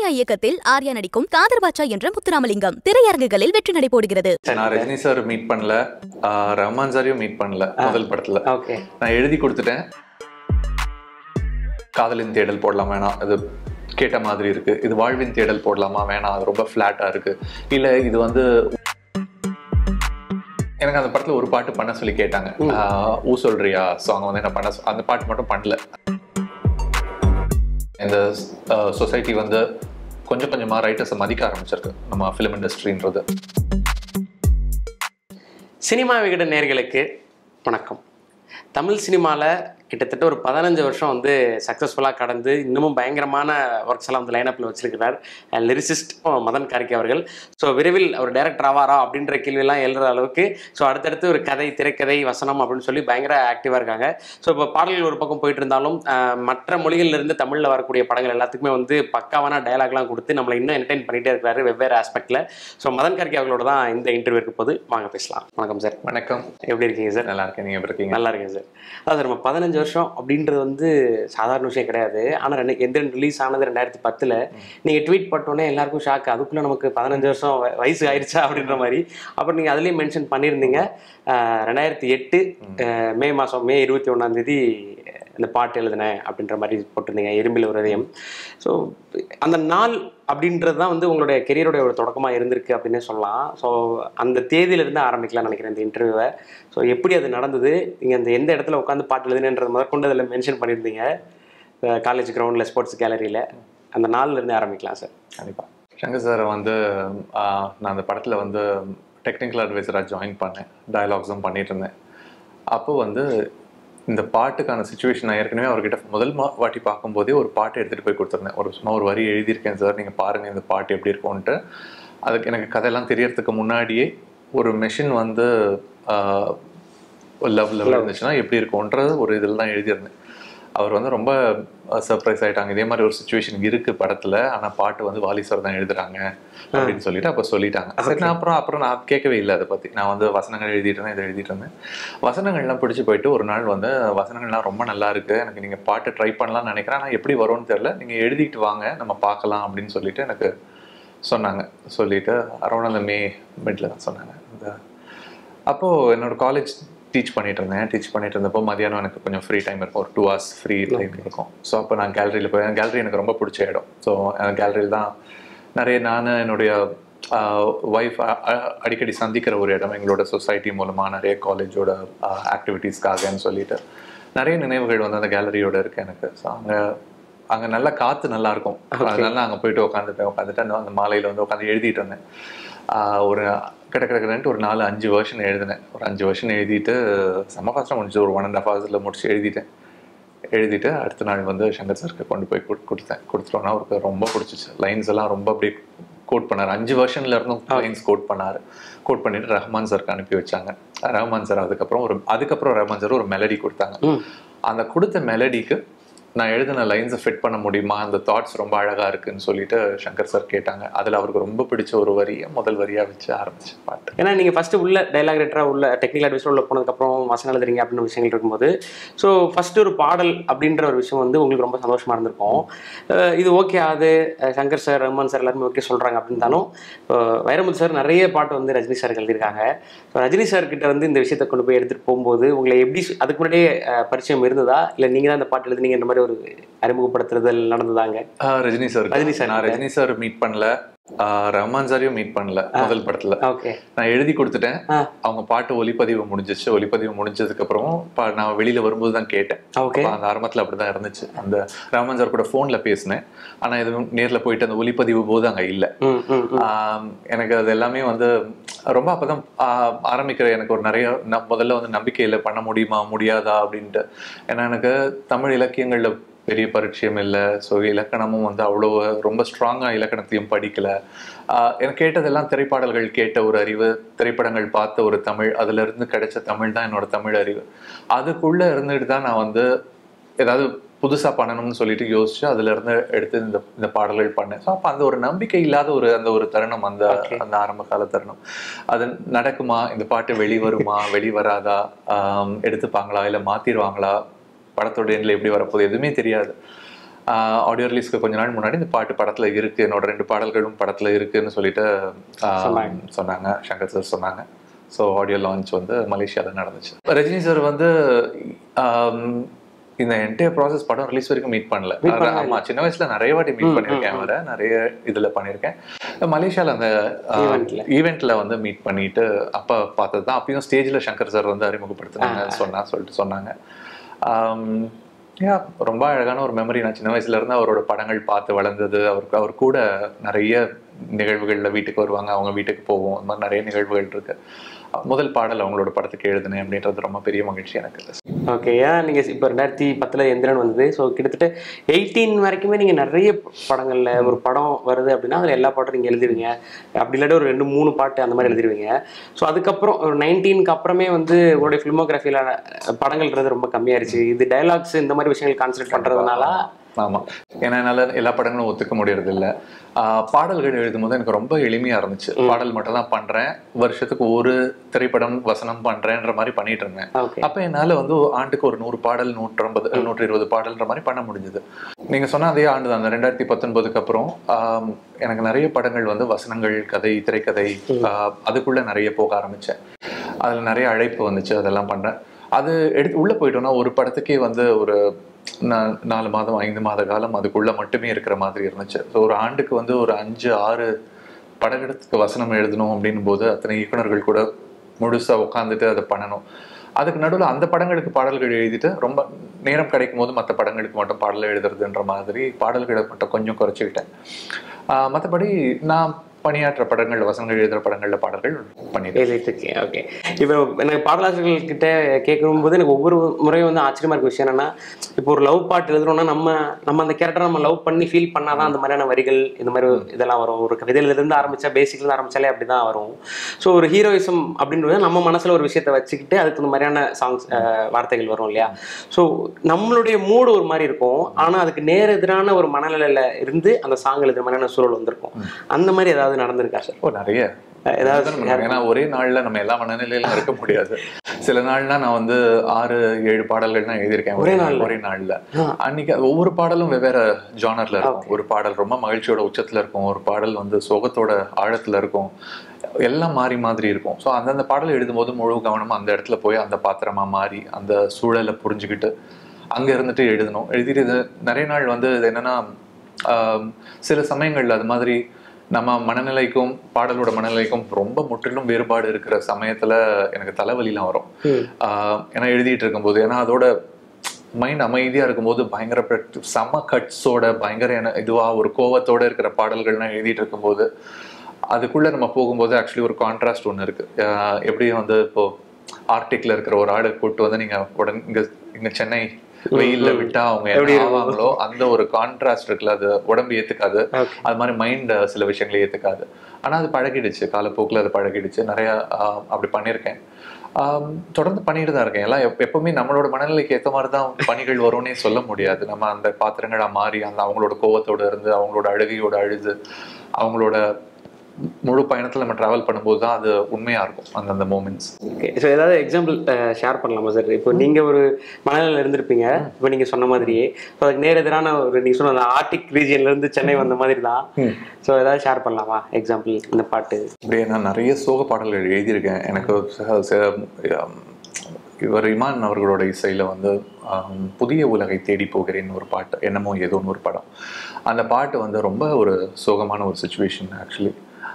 சூர்யா இயக்கத்தில் ஆர்யா நடிக்கும் காதர் பாட்சா என்ற முத்துராமலிங்கம் திரையரங்குகளில் வெற்றி நடை போடுகிறது நான் ரஜினி சார் மீட் பண்ணல ஆஹ் ரஹ்மான் சாரையும் மீட் பண்ணல முதல் படத்துல ஓகே நான் எழுதி கொடுத்துட்டேன் காதலின் தேடல் போடலாம் வேணாம் இது கேட்ட மாதிரி இருக்கு இது வாழ்வின் தேடல் போடலாமா வேணாம் அது ரொம்ப ஃப்ளாட்டா இருக்கு இல்ல இது வந்து எனக்கு அந்த படத்துல ஒரு பாட்டு பண்ண சொல்லி கேட்டாங்க ஆஹ் ஊ சொல்றியா சாங் வந்து என்ன பண்ண சொ- அந்த பாட்டு மட்டும் பண்ணல இந்த சொசைட்டி வந்து கொஞ்சம் கொஞ்சமா ரைட்டர்ஸை மதிக்க ஆரம்பிச்சிருக்கு நம்ம ஃபிலிம் இண்டஸ்ட்ரின்றது சினிமா விகட நேர்களுக்கு வணக்கம் தமிழ் சினிமாவில் கிட்டத்தட்ட ஒரு பதினஞ்சு வருஷம் வந்து சக்ஸஸ்ஃபுல்லாக கடந்து இன்னமும் பயங்கரமான ஒர்க்ஸ் எல்லாம் வந்து லைனப்பில் வச்சிருக்கிறார் லிரிசிஸ்ட் மதன் கார்கே அவர்கள் ஸோ விரைவில் அவர் டைரக்டர் ஆவாரா அப்படின்ற கேள்வியெல்லாம் எழுற அளவுக்கு ஸோ அடுத்தடுத்து ஒரு கதை திரைக்கதை வசனம் அப்படின்னு சொல்லி பயங்கர ஆக்டிவாக இருக்காங்க ஸோ இப்போ பாடல்கள் ஒரு பக்கம் போயிட்டு இருந்தாலும் ஆஹ், மற்ற மொழிகள்ல இருந்து தமிழில் வரக்கூடிய படங்கள் எல்லாத்துக்குமே வந்து பக்காவான டயலாக்லாம் கொடுத்து நம்மளை இன்னும் என்டர்டைன் பண்ணிட்டே இருக்கிறாரு வெவ்வேறு ஆஸ்பெக்டில் ஸோ மதன் கார்கே அவர்களோட தான் இந்த இன்டர்வியூ இருக்க போது வாங்க பேசலாம் வணக்கம் சார் வணக்கம் எப்படி இருக்கீங்க சார் நல்லா இருக்கேன் நீங்க எப்படி இருக்கீங்க நல்லா இருக்கேன் சார் அதாவது நம்ம பதினஞ்சு வருஷம் அப்படின்றது வந்து சாதாரண விஷயம் கிடையாது ஆனால் ரெண்டு எந்திரன் ரிலீஸ் ஆனது ரெண்டாயிரத்தி பத்தில் நீங்கள் ட்வீட் போட்டோன்னே எல்லாருக்கும் ஷாக் அதுக்குள்ளே நமக்கு பதினஞ்சு வருஷம் வ- வயசு ஆயிடுச்சா அப்படின்ற மாதிரி அப்புறம் நீங்கள் அதுலேயும் மென்ஷன் பண்ணியிருந்தீங்க ஆஹ் ரெண்டாயிரத்தி எட்டு ஆஹ் மே மாதம் மே இருபத்தி ஒன்றாம் தேதி இந்த பாட்டு எழுதினேன் அப்படின்ற மாதிரி போட்டிருந்தீங்க இரும்பில் ஒரு இதயம் ஸோ அந்த நாள் அப்படின்றது தான் வந்து உங்களுடைய கெரியரோட ஒரு தொடக்கமாக இருந்திருக்கு அப்படின்னே சொல்லலாம் ஸோ அந்த தேதியிலிருந்து ஆரம்பிக்கலாம்னு நினைக்கிறேன் இந்த இன்டர்வியூவை ஸோ எப்படி அது நடந்தது நீங்கள் அந்த எந்த இடத்துல உட்காந்து பாட்டு எழுதுனேன்றது முதற்கொண்டு அதில் மென்ஷன் பண்ணியிருந்தீங்க காலேஜ் கிரவுண்டில் ஸ்போர்ட்ஸ் கேலரியில் அந்த நாள்ல இருந்து ஆரம்பிக்கலாம் சார் கண்டிப்பா சங்கர் சார் வந்து ஆஹ், நான் அந்த படத்துல வந்து டெக்னிக்கல் அட்வைசராக ஜாயின் பண்ணேன் டயலாக்ஸும் பண்ணிட்டு இருந்தேன் அப்போ வந்து இந்த பாட்டுக்கான சுச்சுவேஷன் நான் ஏற்கனவே அவர்கிட்ட முதல் மா வாட்டி பார்க்கும்போதே ஒரு பாட்டு எடுத்துகிட்டு போய் கொடுத்துருந்தேன் ஒரு சும்மா ஒரு வரி எழுதியிருக்கேன் சார் நீங்கள் பாருங்கள் இந்த பாட்டு எப்படி இருக்கும்ன்ட்டு அதுக்கு எனக்கு கதையெல்லாம் தெரியறதுக்கு முன்னாடியே ஒரு மெஷின் வந்து லவ் லெவல் இருந்துச்சுன்னா எப்படி இருக்கும்ன்றது ஒரு இதில் தான் எழுதியிருந்தேன் அவர் வந்து ரொம்ப சர்ப்ரைஸ் ஆயிட்டாங்க இதே மாதிரி ஒரு சுச்சுவேஷன் இருக்கு படத்துல ஆனா பாட்டு வந்து வாலி சார் தான் எழுதுறாங்க அப்படின்னு சொல்லிட்டு அப்ப சொல்லிட்டாங்க சரி நான் அப்புறம் அப்புறம் நான் கேட்கவே இல்லை அதை பத்தி நான் வந்து வசனங்கள் எழுதிட்டு இருந்தேன் இதை எழுதிட்டு இருந்தேன் வசனங்கள்லாம் பிடிச்சு போயிட்டு ஒரு நாள் வந்து வசனங்கள்லாம் ரொம்ப நல்லா இருக்கு எனக்கு நீங்க பாட்டு ட்ரை பண்ணலாம்னு நினைக்கிறேன் ஆனா எப்படி வரும்னு தெரியல நீங்க எழுதிட்டு வாங்க நம்ம பார்க்கலாம் அப்படின்னு சொல்லிட்டு எனக்கு சொன்னாங்க சொல்லிட்டு அரௌண்ட் அந்த மே மிட்ல தான் சொன்னாங்க இந்த அப்போ என்னோட காலேஜ் டீச் பண்ணிட்டு இருந்தேன் டீச் பண்ணிட்டு இருந்தப்போ மதியானம் எனக்கு கொஞ்சம் ஃப்ரீ டைம் இருக்கும் ஒரு டூ ஹவர்ஸ் ஃப்ரீ டைம் இருக்கும் ஸோ அப்போ நான் கேலரியில் போய் கேலரி எனக்கு ரொம்ப பிடிச்ச இடம் ஸோ கேலரியில் தான் நிறைய நான் என்னுடைய ஒய்ஃப் அடிக்கடி சந்திக்கிற ஒரு இடம் எங்களோட சொசைட்டி மூலமா நிறைய காலேஜோட ஆக்டிவிட்டீஸ்க்காகன்னு சொல்லிட்டு நிறைய நினைவுகள் வந்து அந்த கேலரியோட இருக்கு எனக்கு ஸோ அங்கே அங்கே நல்லா காற்று நல்லா இருக்கும் அதனால நான் அங்கே போயிட்டு உட்காந்துப்பேன் உட்காந்துட்டு அந்த அந்த மாலையில் வந்து உட்காந்து எழுதிட்டு இருந்தேன் ஆஹ் ஒரு கிட கிடக்கிறேன்ட்டு ஒரு நாலு அஞ்சு வருஷன் எழுதினேன் ஒரு அஞ்சு வருஷன் எழுதிட்டு செம்ம ஃபாஸ்ட்டாக முடிஞ்சு ஒரு ஒன் அண்ட் ஹாஃப் ஹவர்ஸில் முடிச்சு எழுதிட்டேன் எழுதிட்டு அடுத்த நாள் வந்து சங்கர் சாருக்கு கொண்டு போய் கொடு- கொடுத்தேன் கொடுத்துட்டோன்னா அவருக்கு ரொம்ப பிடிச்சிச்சு லைன்ஸ் எல்லாம் ரொம்ப அப்படியே கோட் பண்ணார் அஞ்சு வருஷன்ல இருந்தும் லைன்ஸ் கோட் பண்ணார் கோட் பண்ணிட்டு ரஹ்மான் சாருக்கு அனுப்பி வச்சாங்க ரஹ்மான் சார் அதுக்கப்புறம் ஒரு அதுக்கப்புறம் ரஹ்மான் சார் ஒரு மெலடி கொடுத்தாங்க ம் அந்த கொடுத்த மெலடிக்கு நான் எழுதின லைன்ஸை ஃபிட் பண்ண முடியுமா அந்த தாட்ஸ் ரொம்ப அழகா இருக்குன்னு சொல்லிட்டு சங்கர் சார் கேட்டாங்க அதுல அவருக்கு ரொம்ப பிடிச்ச ஒரு வரியை முதல் வரியா வச்சு ஆரம்பிச்ச பாட்டு ஏன்னா நீங்கள் ஃபஸ்ட்டு உள்ள டைலாக் ரைட்டராக உள்ள டெக்னிக்கல் அட்வைஸர் உள்ள போனதுக்கப்புறம் வசனம் எழுதுறீங்க அப்படின்னு விஷயங்கள் இருக்கும்போது ஸோ ஃபஸ்ட்டு ஒரு பாடல் அப்படின்ற ஒரு விஷயம் வந்து உங்களுக்கு ரொம்ப சந்தோஷமாக இருந்திருக்கும் அஹ் இது ஓகே ஆகுது அஹ் சங்கர் சார் ரஹ்மான் சார் எல்லாருமே ஓகே சொல்கிறாங்க அப்படின்னாலும் அஹ் வைரமுத்து சார் நிறைய பாட்டு வந்து ரஜினி சார் எழுதியிருக்காங்க ஸோ ரஜினி சார் கிட்ட வந்து இந்த விஷயத்தை கொண்டு போய் எடுத்துகிட்டு போகும்போது உங்களை எப்படி சு- அதுக்கு முன்னாடியே அஹ், பரிச்சயம் இருந்ததா இல்லை நீங்கள் தான் இந்த பாட்டு எழுதுனீங்கன்ற மாதிரி ஒரு அறிமுகப்படுத்துறதல் நடந்ததாங்க ஆஹ் ரஜினி சார் ரஜினி sir நான் ரஜினி சார் மீட் பண்ணல ஆஹ் ரஹ்மான் சாரையும் மீட் பண்ணல முதல் படத்துல ஓகே நான் எழுதி கொடுத்துட்டேன் ஆ. அவங்க பாட்டு ஒளிப்பதிவு முடிஞ்சிச்சு ஒளிப்பதிவு முடிஞ்சதுக்கு அப்புறம் பா- நான் வெளியில வரும்போது தான் கேட்டேன் ஓகே அப்ப அந்த ஆரம்பத்துல அப்படிதான் இருந்துச்சு அந்த ரஹ்மான் சார் கூட போன்ல பேசினேன் ஆனா எதுவும் நேர்ல போயிட்டு அந்த ஒளிப்பதிவு போது அங்க இல்ல ம் ம் ம். ஆம், எனக்கு அது எல்லாமே வந்து ரொம்ப அப்பதான் ஆ, ஆரம்பிக்கிற எனக்கு ஒரு நிறைய ந- முதல்ல வந்து நம்பிக்கையில பண்ண முடியுமா முடியாதா அப்படின்ட்டு ஏன்னா எனக்கு தமிழ் இலக்கியங்கள்ல பெரிய பரிச்சயம் இல்லை ஸோ இலக்கணமும் வந்து அவ்வளோ ரொம்ப ஸ்ட்ராங்காக இலக்கணத்தையும் படிக்கல ஆஹ் எனக்கு கேட்டதெல்லாம் திரைப்பாடல்கள் கேட்ட ஒரு அறிவு திரைப்படங்கள் பார்த்த ஒரு தமிழ் அதுல இருந்து கிடைச்ச தமிழ் தான் என்னோட தமிழ் அறிவு அதுக்குள்ள இருந்துட்டு தான் நான் வந்து ஏதாவது புதுசா பண்ணணும்னு சொல்லிட்டு யோசிச்சு அதுல இருந்து எடுத்து இந்த இந்த பாடல்கள் பண்ணேன் ஸோ அப்போ அந்த ஒரு நம்பிக்கை இல்லாத ஒரு அந்த ஒரு தருணம் அந்த அந்த ஆரம்ப கால தருணம் அது நடக்குமா இந்த பாட்டு வெளி வருமா வெளி வராதா ஆம், எடுத்துப்பாங்களா இல்லை மாத்திருவாங்களா படத்தோட எண்ணில் எப்படி வரப்போகுது எதுவுமே தெரியாது ஆடியோ ரிலீஸ்க்கு கொஞ்ச நாள் முன்னாடி இந்த பாட்டு படத்துல இருக்கு என்னோட ரெண்டு பாடல்களும் படத்துல இருக்குன்னு சொல்லிட்டு ஆஹ், சொன்னாங்க. சொன்னாங்க சங்கர் சார் சொன்னாங்க ஸோ ஆடியோ லான்ச் வந்து மலேசியாவில் நடந்துச்சு ரஜினி சார் வந்து ஆம், இந்த என்டையர் ப்ராசஸ் படம் ரிலீஸ் வரைக்கும் மீட் பண்ணல Meet பண்ணவே ஆமா சின்ன வயசுல நிறைய வாட்டி மீட் ம், பண்ணியிருக்கேன் ம், அவரை நிறைய இதுல பண்ணியிருக்கேன் மலேசியால அந்த Eventல. ஈவெண்ட்ல வந்து மீட் பண்ணிட்டு அப்ப பார்த்தது தான் அப்பயும் ஸ்டேஜ்ல சங்கர் சார் வந்து அறிமுகப்படுத்தினாங்க ஆ. சொன்னா சொல்லிட்டு சொன்னாங்க ஆம், யா ரொம்ப அழகான ஒரு மெமரி நான் சின்ன வயசுல இருந்து அவரோட படங்கள் பார்த்து வளர்ந்தது அவருக்கு அவர் கூட நிறைய நிகழ்வுகள்ல வீட்டுக்கு வருவாங்க அவங்க வீட்டுக்கு போவோம் இந்த மாதிரி நிறைய நிகழ்வுகள் இருக்கு முதல் பாடல் அவங்களோட படத்துக்கு எழுதுனேன் அப்படின்றது ரொம்ப பெரிய மகிழ்ச்சி எனக்கு ஓகே ஏன் நீங்கள் இப்போ ரெண்டாயிரத்தி பத்தில் எந்திரன் வந்தது ஸோ கிட்டத்தட்ட எயிட்டீன் வரைக்குமே நீங்கள் நிறைய படங்களில் ஒரு படம் வருது அப்படின்னா அதில் எல்லா பாட்டும் நீங்கள் எழுதுவீங்க அப்படி இல்லாட்டி ஒரு ரெண்டு மூணு பாட்டு அந்த மாதிரி எழுதிருவீங்க ஸோ அதுக்கப்புறம் ஒரு நைன்டீனுக்கு அப்புறமே வந்து உங்களுடைய ஃபிலிமோகிராஃபியில் படங்கள்ன்றது ரொம்ப கம்மியாயிருச்சு இது டயலாக்ஸ் இந்த மாதிரி விஷயங்கள் கான்சென்ட்ரேட் பண்ணுறதுனால ஆமா ஏன்னா என்னால எல்லா படங்களும் ஒத்துக்க முடியறது இல்ல ஆஹ் பாடல்கள் எழுதும் போது எனக்கு ரொம்ப எளிமையா இருந்துச்சு பாடல் மட்டும் தான் பண்றேன் வருஷத்துக்கு ஒரு திரைப்படம் வசனம் பண்றேன்ற மாதிரி பண்ணிட்டு இருந்தேன் ஓகே அப்ப என்னால வந்து ஆண்டுக்கு ஒரு நூறு பாடல் நூற்றம்பது நூற்றி இருபது பாடல்ன்ற மாதிரி பண்ண முடிஞ்சது நீங்க சொன்ன அதே ஆண்டு தான் அந்த ரெண்டாயிரத்தி பத்தொன்பதுக்கு அப்புறம் ஆம், எனக்கு நிறைய படங்கள் வந்து வசனங்கள் கதை திரைக்கதை ஆஹ், அதுக்குள்ள நிறைய போக ஆரம்பிச்சேன் அதுல நிறைய அழைப்பு வந்துச்சு அதெல்லாம் பண்றேன் அது எடுத்து உள்ள போயிட்டோம்னா ஒரு படத்துக்கே வந்து ஒரு நா- நாலு மாதம் ஐந்து மாத காலம் அதுக்குள்ள மட்டுமே இருக்கிற மாதிரி இருந்துச்சு ஸோ ஒரு ஆண்டுக்கு வந்து ஒரு அஞ்சு ஆறு படகத்துக்கு வசனம் எழுதணும் அப்படின்னும் போது அத்தனை இயக்குனர்கள் கூட முழுசா உட்காந்துட்டு அதை பண்ணணும் அதுக்கு நடுவில் அந்த படங்களுக்கு பாடல்கள் எழுதிட்டு ரொம்ப நேரம் கிடைக்கும் போது மற்ற படங்களுக்கு மட்டும் பாடல் எழுதுறதுன்ற மாதிரி பாடல்களை மட்டும் கொஞ்சம் குறைச்சிக்கிட்டேன் ஆஹ் மற்றபடி நான் பணியாற்ற படங்கள் வசனங்கள் எழுதுற படங்கள்ல பாடல்கள் பண்ணியிருக்கேன் எழுதிட்டுருக்கேன் ஓகே இப்போ எனக்கு பாடலாசிரியர்கள் கிட்ட கேட்கும்போது எனக்கு ஒவ்வொரு முறையும் வந்து ஆச்சரியமா இருக்க விஷயம் என்னன்னா இப்போ ஒரு லவ் பாட்டு எழுதுறோம்னா நம்ம நம்ம அந்த கேரக்டரை நம்ம லவ் பண்ணி ஃபீல் பண்ணாதான் அந்த மாதிரியான வரிகள் இந்த மாதிரி இதெல்லாம் வரும் ஒரு கவிதையில இருந்து ஆரம்பிச்சா பேசிக்ல இருந்து ஆரம்பிச்சாலே அப்படிதான் வரும் ஸோ ஒரு ஹீரோயிசம் அப்படின்றது நம்ம மனசுல ஒரு விஷயத்தை வச்சுக்கிட்டு அதுக்கு இந்த மாதிரியான சாங்ஸ் வார்த்தைகள் வரும் இல்லையா ஸோ நம்மளுடைய மூடு ஒரு மாதிரி இருக்கும் ஆனா அதுக்கு நேர் எதிரான ஒரு மனநிலையில இருந்து அந்த சாங் எழுதுற மாதிரியான சூழல் வந்திருக்கும் அந்த மாதிரி ஏதாவது நடந்திருக்கா சார் ஓ நிறைய ஏதாவது அதுதான் நம்ம- ஏன்னா ஒரே நாள்ல நம்ம எல்லா மனநிலையிலும் இருக்க முடியாது சில நாள்னா நான் வந்து ஆறு ஏழு பாடல்கள் தான் எழுதியிருக்கேன் ஒரே நாள்ல? ஒரே நாள்ல ஆ. அன்னைக்கு அது ஒவ்வொரு பாடலும் வெவ்வேறு ஜானர்ல இருக்கும் ஒரு பாடல் ரொம்ப மகிழ்ச்சியோட உச்சத்துல இருக்கும் ஒரு பாடல் வந்து சோகத்தோட ஆழத்துல இருக்கும் எல்லாம் மாறி மாதிரி இருக்கும் ஸோ அந்தந்த பாடல் எழுதும்போது முழு கவனமா அந்த இடத்துல போய் அந்த பாத்திரமா மாறி அந்த சூழலை புரிஞ்சுக்கிட்டு அங்க இருந்துட்டு எழுதணும் எழுதிட்டு இது நிறைய நாள் வந்து இது என்னன்னா ஆம், சில சமயங்கள்ல அது மாதிரி நம்ம மனநிலைக்கும் பாடலோட மனநிலைக்கும் ரொம்ப முற்றிலும் வேறுபாடு இருக்கிற சமயத்துல எனக்கு தலைவலிலாம் வரும் ம். ஆஹ் ஏன்னா எழுதிட்டு இருக்கும்போது ஏன்னா அதோட மைண்ட் அமைதியா இருக்கும்போது பயங்கர பிரட்- செம்ம கட்ஸோட பயங்கர என- இதுவா ஒரு கோவத்தோட இருக்கிற பாடல்கள்லாம் எழுதிட்டு இருக்கும்போது அதுக்குள்ள நம்ம போகும்போது ஆக்சுவலி ஒரு கான்ட்ராஸ்ட் ஒன்று இருக்கு ஆஹ் எப்படி வந்து இப்போ ஆர்டிக்ல இருக்கிற ஒரு ஆடு கூட்டு வந்து நீங்க உடனே இங்க இங்க சென்னை வெயில்ல விட்டா அவங்க எப்படி என்ன இருக்கும்? ஆவாங்களோ அந்த ஒரு கான்ட்ராஸ்ட் இருக்குல்ல அது உடம்பு ஏத்துக்காது Okay. அது மாதிரி மைண்ட் சில விஷயங்களை ஏத்துக்காது ஆனா அது பழகிடுச்சு காலப்போக்கில் அது பழகிடுச்சு நிறைய ஆஹ், அப்படி பண்ணியிருக்கேன் ஆம், தொடர்ந்து பண்ணிட்டு தான் இருக்கேன் எல்லாம் எப்- எப்பவுமே நம்மளோட மனநிலைக்கு ஏத்த மாதிரி தான் பணிகள் வரும்னே சொல்ல முடியாது நம்ம அந்த பாத்திரங்களா மாறி அந்த அவங்களோட கோவத்தோட இருந்து அவங்களோட அழுகையோட அழுது அவங்களோட முழு பயணத்துல நம்ம டிராவல் பண்ணும்போது தான் அது உண்மையா இருக்கும் அந்தந்த மூமெண்ட்ஸ் ஓகே ஸோ ஏதாவது எக்ஸாம்பிள் ஷேர் பண்ணலாமா சார் இப்போ நீங்க ஒரு மனநிலையில் இருந்திருப்பீங்க இப்போ நீங்க சொன்ன மாதிரியே ஸோ அதுக்கு நேர் எதிரான ஒரு நீங்க சொன்ன அந்த ஆர்டிக் ரீஜியன்ல இருந்து சென்னை வந்த மாதிரி தான் ஸோ ஏதாவது ஷேர் பண்ணலாமா எக்ஸாம்பிள் இந்த பாட்டு அப்படியே நான் நிறைய சோக பாடல்கள் எழுதியிருக்கேன் எனக்கு ச- ச- ஆம், இவர் இமான் அவர்களோட இசையில வந்து ஆம், புதிய உலகை தேடி போகிறேன் ஒரு பாட்டு என்னமோ ஏதோன்னு ஒரு படம் அந்த பாட்டு வந்து ரொம்ப ஒரு சோகமான ஒரு சுச்சுவேஷன் ஆக்சுவலி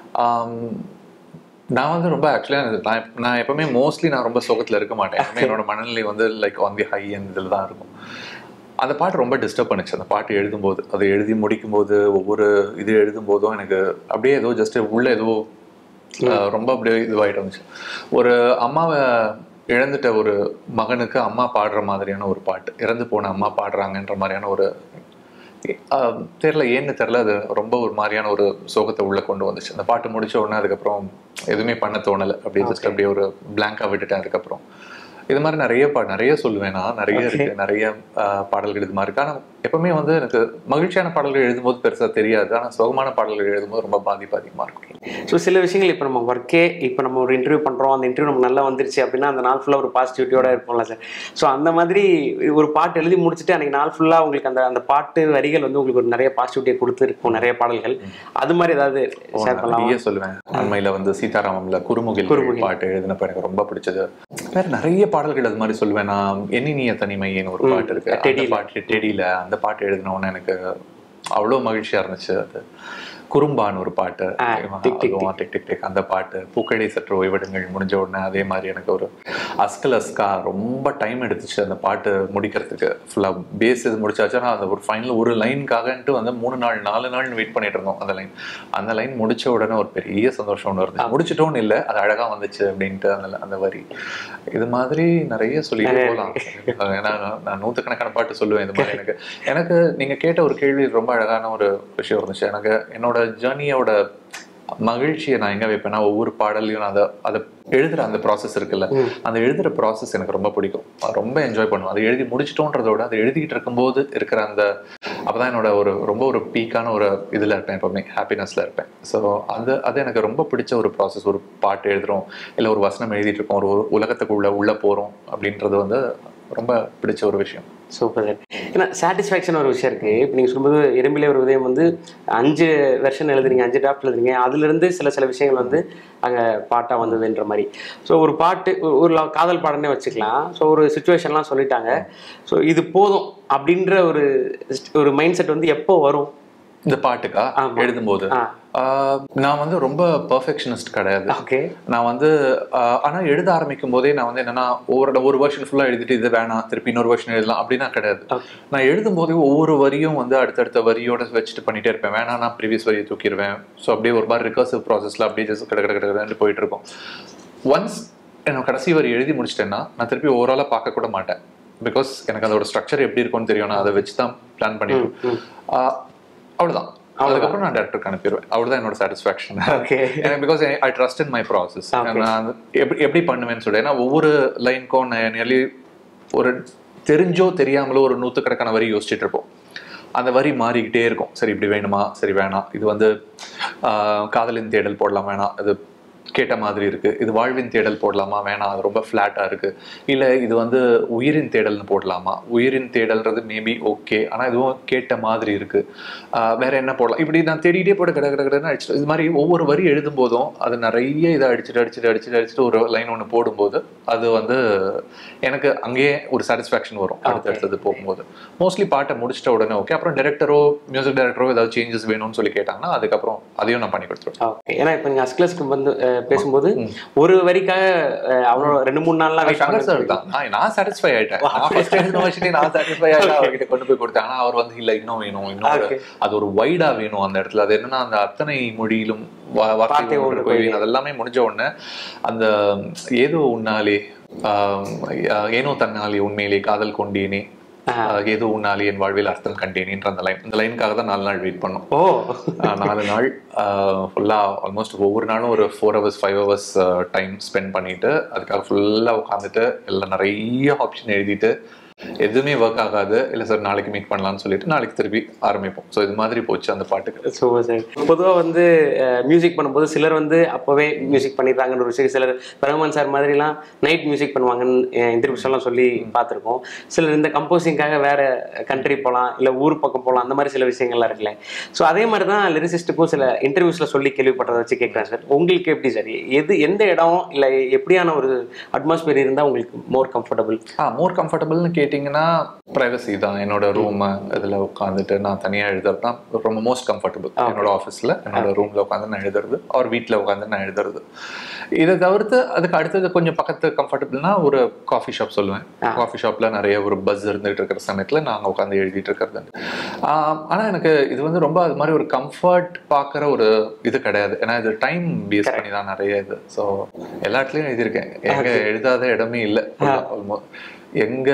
நான் வந்து ரொம்ப ஆக்சுவலாக நான் நான் எப்பவுமே மோஸ்ட்லி நான் ரொம்ப சோகத்தில் இருக்க மாட்டேன் எப்பவுமே என்னோட மனநிலை வந்து like on the high and இதில் தான் இருக்கும் அந்த பாட்டு ரொம்ப டிஸ்டர்ப் பண்ணுச்சு அந்த பாட்டு எழுதும்போது அதை எழுதி முடிக்கும்போது ஒவ்வொரு இது எழுதும்போதும் எனக்கு அப்படியே ஏதோ ஜஸ்ட் உள்ள ஏதோ ஆஹ், ரொம்ப அப்படியே இதுவாயிட்டு வந்துச்சு ஒரு அம்மாவை இழந்துட்ட ஒரு மகனுக்கு அம்மா பாடுற மாதிரியான ஒரு பாட்டு இறந்து போன அம்மா பாடுறாங்கன்ற மாதிரியான ஒரு ஆஹ், தெரியல ஏன்னு தெரியல அது ரொம்ப ஒரு மாதிரியான ஒரு சோகத்தை உள்ள கொண்டு வந்துச்சு அந்த பாட்டு முடிச்ச உடனே அதுக்கப்புறம் எதுவுமே பண்ண தோணலை அப்படியே ஜஸ்ட் அப்படியே ஒரு பிளாங்கா விட்டுட்டேன் அதுக்கப்புறம் இது மாதிரி நிறைய பா நிறைய சொல்லுவேன் நான் நிறைய இருக்கு நிறைய ஆஹ், பாடல்கள் இது மாதிரி இருக்கு ஆனா எப்பவுமே வந்து எனக்கு மகிழ்ச்சியான பாடல்கள் எழுதும்போது பெருசா தெரியாது ஆனா சுகமான பாடல்கள் எழுதும்போது ரொம்ப பாதிப்பு அதிகமா இருக்கும் ஸோ சில விஷயங்கள் இப்போ நம்ம ஒர்க்கே இப்போ நம்ம ஒரு இன்டர்வியூ பண்ணுறோம் அந்த இன்டர்வியூ நம்ம நல்லா வந்துருச்சு அப்படின்னா அந்த நாள் ஃபுல்லாக ஒரு பாசிட்டிவிட்டியோட இருப்போம்ல சார் ஸோ அந்த மாதிரி ஒரு பாட்டு எழுதி முடிச்சுட்டு அன்னைக்கு நாள் ஃபுல்லாக உங்களுக்கு அந்த அந்த பாட்டு வரிகள் வந்து உங்களுக்கு ஒரு நிறைய பாசிட்டிவிட்டியை கொடுத்துருக்கும் நிறைய பாடல்கள் அது மாதிரி ஏதாவது ஷேர் பண்ணலாம் நிறைய சொல்லுவேன் அண்மையில வந்து சீதாராமம்ல குறுமுகில் குறுமுகில். பாட்டு எழுதினப்ப எனக்கு ரொம்ப பிடிச்சது வேற நிறைய பாடல்கள் அது மாதிரி சொல்லுவேன் நான் எண்ணினிய தனிமைன்னு ஒரு பாட்டு இருக்கு அந்த டெடில. பாட்டு டெடியில அந்த பாட்டு எழுதின உடனே எனக்கு அவ்வளவு மகிழ்ச்சியா இருந்துச்சு அது குறும்பான்னு ஒரு பாட்டு ஆ, டிக் டிக் அதுவும் டிக் டிக் டிக் அந்த பாட்டு பூக்கடை சற்று ஓய்வெடுங்கள் முடிஞ்ச உடனே அதே மாதிரி எனக்கு ஒரு அஸ்கல் அஸ்கா ரொம்ப டைம் எடுத்துச்சு அந்த பாட்டு முடிக்கிறதுக்கு ஃபுல்லா பேஸ் இது முடிச்சாச்சு ஆனா அந்த ஒரு ஃபைனல் ஒரு லைனுக்காகன்ட்டு வந்து மூணு நாள் நாலு நாள் வெயிட் பண்ணிட்டு இருந்தோம் அந்த லைன் அந்த லைன் முடிச்ச உடனே ஒரு பெரிய சந்தோஷம் ஒன்று இருந்துச்சு முடிச்சிட்டோன்னு இல்லை அது அழகா வந்துச்சு அப்படின்ட்டு அந்த அந்த வரி இது மாதிரி நிறைய சொல்லிட்டு போகலாம் ஏன்னா நான் நான் நூற்றுக்கணக்கான பாட்டு சொல்லுவேன் இது மாதிரி எனக்கு எனக்கு நீங்க கேட்ட ஒரு கேள்வி ரொம்ப அழகான ஒரு விஷயம் இருந்துச்சு எனக்கு என்னோட ஜேர்னியோட மகிழ்ச்சியை நான் எங்க வைப்பேன்னா ஒவ்வொரு பாடல்லையும் நான் அதை அதை எழுதுற அந்த ப்ராசஸ் இருக்குல்ல அந்த எழுதுற ப்ராசஸ் எனக்கு ரொம்ப பிடிக்கும் அது ரொம்ப என்ஜாய் பண்ணுவேன் அதை எழுதி முடிச்சிட்டோன்றத விட அதை எழுதிக்கிட்டு இருக்கும்போது இருக்கிற அந்த அப்பதான் என்னோட ஒரு ரொம்ப ஒரு பீக்கான ஒரு இதுல இருப்பேன் எப்பவுமே ஹாப்பினஸ்ல இருப்பேன் ஸோ அது அது எனக்கு ரொம்ப பிடிச்ச ஒரு ப்ராசஸ் ஒரு பாட்டு எழுதுறோம் இல்லை ஒரு வசனம் எழுதிட்டு இருக்கோம் ஒரு ஒரு உலகத்துக்குள்ள உள்ள போறோம் அப்படின்றது வந்து ரொம்ப பிடிச்ச ஒரு விஷயம் சூப்பர் சார் ஏன்னா சாட்டிஸ்ஃபேக்ஷன் ஒரு விஷயம் இருக்கு இப்போ நீங்கள் சொல்லும்போது இரம்பிலே ஒரு உதயம் வந்து அஞ்சு வெர்ஷன் எழுதுறீங்க அஞ்சு டிராஃப்ட் எழுதுறீங்க அதுலேருந்து சில சில விஷயங்கள் வந்து அங்கே பாட்டாக வந்ததுன்ற மாதிரி ஸோ ஒரு பாட்டு ஒரு- ஒரு லவ்- காதல் பாடனே வச்சுக்கலாம் ஸோ ஒரு சுச்சுவேஷன்லாம் சொல்லிட்டாங்க ஸோ இது போதும் அப்படின்ற ஒரு ஒரு மைண்ட் செட் வந்து எப்போ வரும் இந்த பாட்டுக்கா ஆமா. எழுதும்போது ஆ ஆஹ் நான் வந்து ரொம்ப பர்ஃபெக்ஷனிஸ்ட் கிடையாது ஓகே நான் வந்து ஆஹ் ஆனா எழுத ஆரம்பிக்கும் போதே நான் வந்து என்னன்னா ஒவ்வொரு ஒரு வருஷன் ஃபுல்லா எழுதிட்டு இது வேணாம் திருப்பி இன்னொரு வருஷன் எழுதலாம் அப்படின்னா கிடையாது Okay. நான் எழுதும் போதே ஒவ்வொரு வரியும் வந்து அடுத்தடுத்த வரியோட வச்சுட்டு பண்ணிட்டே இருப்பேன் வேணா நான் ப்ரீவியஸ் வரியை தூக்கிடுவேன் ஸோ அப்படியே ஒரு மாதிரி ரிகர்சிவ் ப்ராசஸ்ல அப்படியே ஜஸ்ட் கிட கிட கிட போயிட்டு இருக்கும் ஒன்ஸ் என்னோட கடைசி வரி எழுதி முடிச்சிட்டேன்னா நான் திருப்பி ஓவராலாக பார்க்க கூட மாட்டேன் பிகாஸ் எனக்கு அதோட ஸ்ட்ரக்சர் எப்படி இருக்கும்னு தெரியும் நான் அதை வச்சு தான் பிளான் பண்ணிடுவேன் ஆஹ் அவ்வளவுதான் அதுக்கப்புறம் நான் டேரக்டருக்கு அனுப்பிடுவேன் அவ்வளவுதான் என்னோட சாட்டிஸ்ஃபேக்ஷன் ஓகே எனக்கு because I trust in my process Okay. நான் எப்படி எப்படி பண்ணுவேன்னு சொல்லி ஏன்னா ஒவ்வொரு லைனுக்கும் நான் நியர்லி ஒரு தெரிஞ்சோ தெரியாமலோ ஒரு நூற்றுக்கணக்கான வரி யோசிச்சுட்டு இருப்போம் அந்த வரி மாறிக்கிட்டே இருக்கும் சரி இப்படி வேணுமா சரி வேணாம் இது வந்து ஆஹ், காதலின் தேடல் போடலாம் வேணாம் இது கேட்ட மாதிரி இருக்கு இது வாழ்வின் தேடல் போடலாமா வேணாம் அது ரொம்ப ஃப்ளாட்டா இருக்கு இல்ல இது வந்து உயிரின் தேடல்னு போடலாமா உயிரின் தேடல்ன்றது மேபி ஓகே ஆனா இதுவும் கேட்ட மாதிரி இருக்கு ஆஹ் வேற என்ன போடலாம் இப்படி நான் தேடிட்டே போட்டு கட கட கடன்னு அடிச்சுட்டு இது மாதிரி ஒவ்வொரு வரி எழுதும் போதும் அது நிறைய இதை அடிச்சுட்டு அடிச்சுட்டு அடிச்சுட்டு அடிச்சுட்டு ஒரு லைன் ஒன்று போடும்போது அது வந்து எனக்கு அங்கேயே ஒரு சாட்டிஸ்ஃபேக்ஷன் வரும் அடுத்தடுத்தது போகும்போது மோஸ்ட்லி பாட்டை முடிச்சிட்ட உடனே ஓகே அப்புறம் டேரக்டரோ மியூசிக் டைரக்டரோ ஏதாவது சேஞ்சஸ் வேணும்னு சொல்லி கேட்டாங்கன்னா அதுக்கப்புறம் அதையும் நான் பண்ணி கொடுத்துருவேன் ஓகே ஏன்னா இப்போ நீங்கள் அஸ்கிலஸ்க்கு வந்து அஹ், பேசும்போது ஒரு வரிக்காக அஹ், அவ்வளோ ரெண்டு மூணு நாள்லாம் வெயிட் சங்கர் சார் தான் நான் நான் சாட்டிஸ்ஃபை ஆயிட்டேன் நான் ஃபர்ஸ்ட் எழுதின வச்சுட்டு நான் சாட்டிஸ்ஃபை ஆயிட்டேன் அவர்கிட்ட கொண்டு போய் கொடுத்தேன் ஆனா அவர் வந்து இல்ல இன்னும் வேணும் இன்னும் ஒரு- Okay. அது ஒரு வைடா வேணும் அந்த இடத்துல அது என்னன்னா அந்த அத்தனை மொழியிலும் வா- வார்த்தை வார்த்தை ஒன்று ஒன்று போய் போய். அது எல்லாமே முடிஞ்ச உடனே அந்த ஏதோ உன்னாலே ஆஹ் ஏனோ தன்னாலே உண்மையிலே காதல் கொண்டேனே ஆஹ் ஏதோ உன்னாலே என் வாழ்வில் அர்த்தம் கண்டேனேன்ற அந்த லைன் அந்த லைனுக்காக தான் நாலு நாள் வெயிட் பண்ணோம் ஓ ஆஹ் நாலு நாள் ஃபுல்லாக ஆல்மோஸ்ட் ஒவ்வொரு நாளும் ஒரு four hours five hours time spend பண்ணிட்டு அதுக்காக ஃபுல்லாக உட்காந்துட்டு எல்லாம் நிறைய ஆப்ஷன் எழுதிட்டு எதுவுமே ஒர்க் ஆகாது இல்லை சார் நாளைக்கு மீட் பண்ணலாம்னு சொல்லிட்டு நாளைக்கு திருப்பி ஆரம்பிப்போம் ஸோ இது மாதிரி போச்சு அந்த பாட்டுக்கு சூப்பர் சார் பொதுவாக வந்து மியூசிக் பண்ணும்போது சிலர் வந்து அப்போவே மியூசிக் பண்ணிடுறாங்கன்ற ஒரு விஷயம் சிலர் ரஹ்மான் சார் மாதிரிலாம் நைட் மியூசிக் பண்ணுவாங்கன்னு இன்டர்வியூஸ் எல்லாம் சொல்லி பார்த்துருக்கோம் சிலர் இந்த கம்போசிங்காக வேற கண்ட்ரி போகலாம் இல்லை ஊர் பக்கம் போகலாம் அந்த மாதிரி சில விஷயங்கள்லாம் இருக்குல்ல ஸோ அதே மாதிரி தான் லிரிசிஸ்ட்டுக்கும் சில இன்டர்வியூஸில் சொல்லி கேள்விப்பட்டதை வச்சு கேட்குறேன் சார் உங்களுக்கு எப்படி சார் எது எந்த இடம் இல்லை எப்படியான ஒரு அட்மாஸ்பியர் இருந்தால் உங்களுக்கு மோர் கம்ஃபர்டபுள் ஆ மோர் கம்ஃபர்டபுள்னு கேட்டிங்கன்னா ப்ரைவசி தான் என்னோட ரூம் இதில் உட்காந்துட்டு நான் தனியாக எழுதுறது தான் ரொம்ப மோஸ்ட் கம்ஃபர்டபுள் என்னோட ஆஃபீஸில் என்னோட ரூமில் உட்காந்து நான் எழுதுறது அவர் வீட்டில் உட்காந்து நான் எழுதுறது இதை தவிர்த்து அதுக்கு அடுத்தது கொஞ்சம் பக்கத்து கம்ஃபர்டபுள்னா ஒரு காஃபி ஷாப் சொல்லுவேன் காஃபி ஷாப்பில் நிறைய ஒரு பஸ் இருந்துகிட்டு இருக்கிற சமயத்தில் நாங்கள் உட்காந்து எழுதிட்டு இருக்கிறது ஆனால் எனக்கு இது வந்து ரொம்ப அது மாதிரி ஒரு கம்ஃபர்ட் பார்க்குற ஒரு இது கிடையாது ஏன்னா இது டைம் பேஸ் பண்ணி தான் நிறைய இது ஸோ எல்லா இடத்துலையும் எழுதியிருக்கேன் எங்க எழுதாத இடமே இல்லை ஆல்மோஸ்ட் எங்க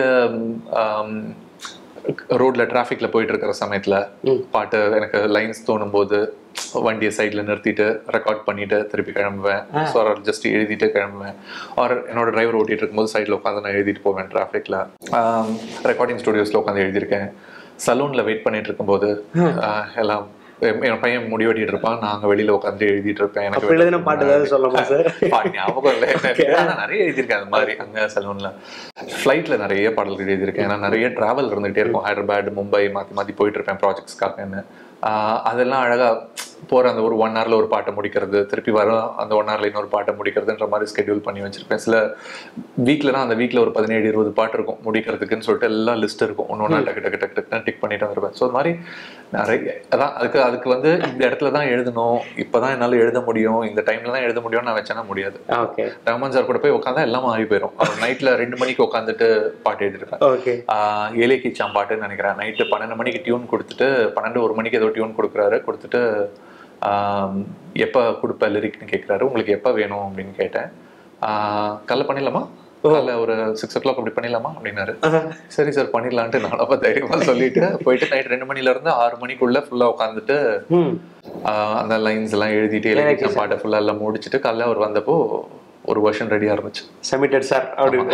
ரோட்ல டிராஃபிக்ல போயிட்டு இருக்கிற சமயத்துல பாட்டு எனக்கு லைன்ஸ் தோணும் போது வண்டியை சைட்ல நிறுத்திட்டு ரெக்கார்ட் பண்ணிட்டு திருப்பி கிளம்புவேன் ஸோ ஜஸ்ட் எழுதிட்டு கிளம்புவேன் ஆர் என்னோட டிரைவர் ஓட்டிட்டு இருக்கும்போது சைட்ல உட்காந்து நான் எழுதிட்டு போவேன் டிராஃபிக்ல ரெக்கார்டிங் ஸ்டுடியோஸ்ல உட்காந்து எழுதியிருக்கேன் சலூன்ல வெயிட் பண்ணிட்டு இருக்கும்போது ஆஹ், எல்லாம் என் என் பையன் முடி வெட்டிட்டு இருப்பான் நான் அங்க வெளியில உட்காந்து எழுதிட்டு இருப்பேன் எனக்கு அப்ப எழுதின பாட்டு ஏதாவது சொல்லலாமா சார் பாட்டு ஞாபகம் இல்லை ஆனா நிறைய எழுதியிருக்கேன் அந்த மாதிரி அங்க சலூன்ல ஃப்ளைட்ல நிறைய பாடல்கள் எழுதியிருக்கேன் ஏன்னா நிறைய டிராவல் இருந்துகிட்டே இருக்கும் ஹைதராபாத் மும்பை மாத்தி மாத்தி போயிட்டு இருப்பேன் ப்ராஜெக்ட்ஸ்க்காகன்னு ஆஹ் அதெல்லாம் அழகா போற அந்த ஒரு ஒன் ஹவர்ல ஒரு பாட்டை முடிக்கிறது திருப்பி வரும் அந்த ஒன் ஹவர்ல இன்னொரு பாட்டை முடிக்கிறதுன்ற மாதிரி ஸ்கெடியூல் பண்ணி வச்சிருப்பேன் சில வீக்லனா அந்த வீக்ல ஒரு பதினேழு இருபது பாட்டு இருக்கும் முடிக்கிறதுக்குன்னு சொல்லிட்டு எல்லாம் லிஸ்ட் இருக்கும் ஒன்று ஒன்றா டக்கு டக்கு டக்கு டக்குன்னு டிக் பண்ணிட்டு வந்துருப்பேன் ஸோ அது மாதிரி நிறைய அதான் அதுக்கு அதுக்கு வந்து இந்த இடத்துல தான் எழுதணும் இப்பதான் என்னால எழுத முடியும் இந்த டைம்ல தான் எழுத முடியும்னு நான் வச்சேன்னா முடியாது ஓகே ரஹ்மான் சார் கூட போய் உட்காந்தா எல்லாம் மாறி போயிடும் அவர் நைட்ல ரெண்டு மணிக்கு உட்காந்துட்டு பாட்டு எழுதிருப்பேன் ஓகே ஆஹ் ஏலே கிச்சாம் பாட்டுன்னு நினைக்கிறேன் நைட்டு பன்னெண்டு மணிக்கு டியூன் கொடுத்துட்டு பன்னெண்டு ஒரு மணிக்கு ஏதோ டியூன் கொடுக்குறாரு கொடுத்துட்டு ஆஹ் எப்போ கொடுப்ப லிரிக்னு கேட்குறாரு உங்களுக்கு எப்போ வேணும் அப்படின்னு கேட்டேன் ஆஹ் காலைல பண்ணிடலாமா காலைல ஒரு சிக்ஸ் ஓ கிளாக் அப்படி பண்ணிடலாமா அப்படின்னாரு சரி சார் பண்ணிடலான்ட்டு நான் அப்போ தைரியமா சொல்லிட்டு போயிட்டு நைட் ரெண்டு மணில இருந்து ஆறு மணிக்குள்ள ஃபுல்லா உட்காந்துட்டு ம் ஆஹ் அந்த லைன்ஸ் எல்லாம் எழுதிட்டு எழுதி பாட்டை ஃபுல்லா எல்லாம் முடிச்சுட்டு காலைல அவர் வந்தப்போ ஒரு வருஷன் ரெடியா இருந்துச்சு சப்மிட்டட் சார் அப்படின்னு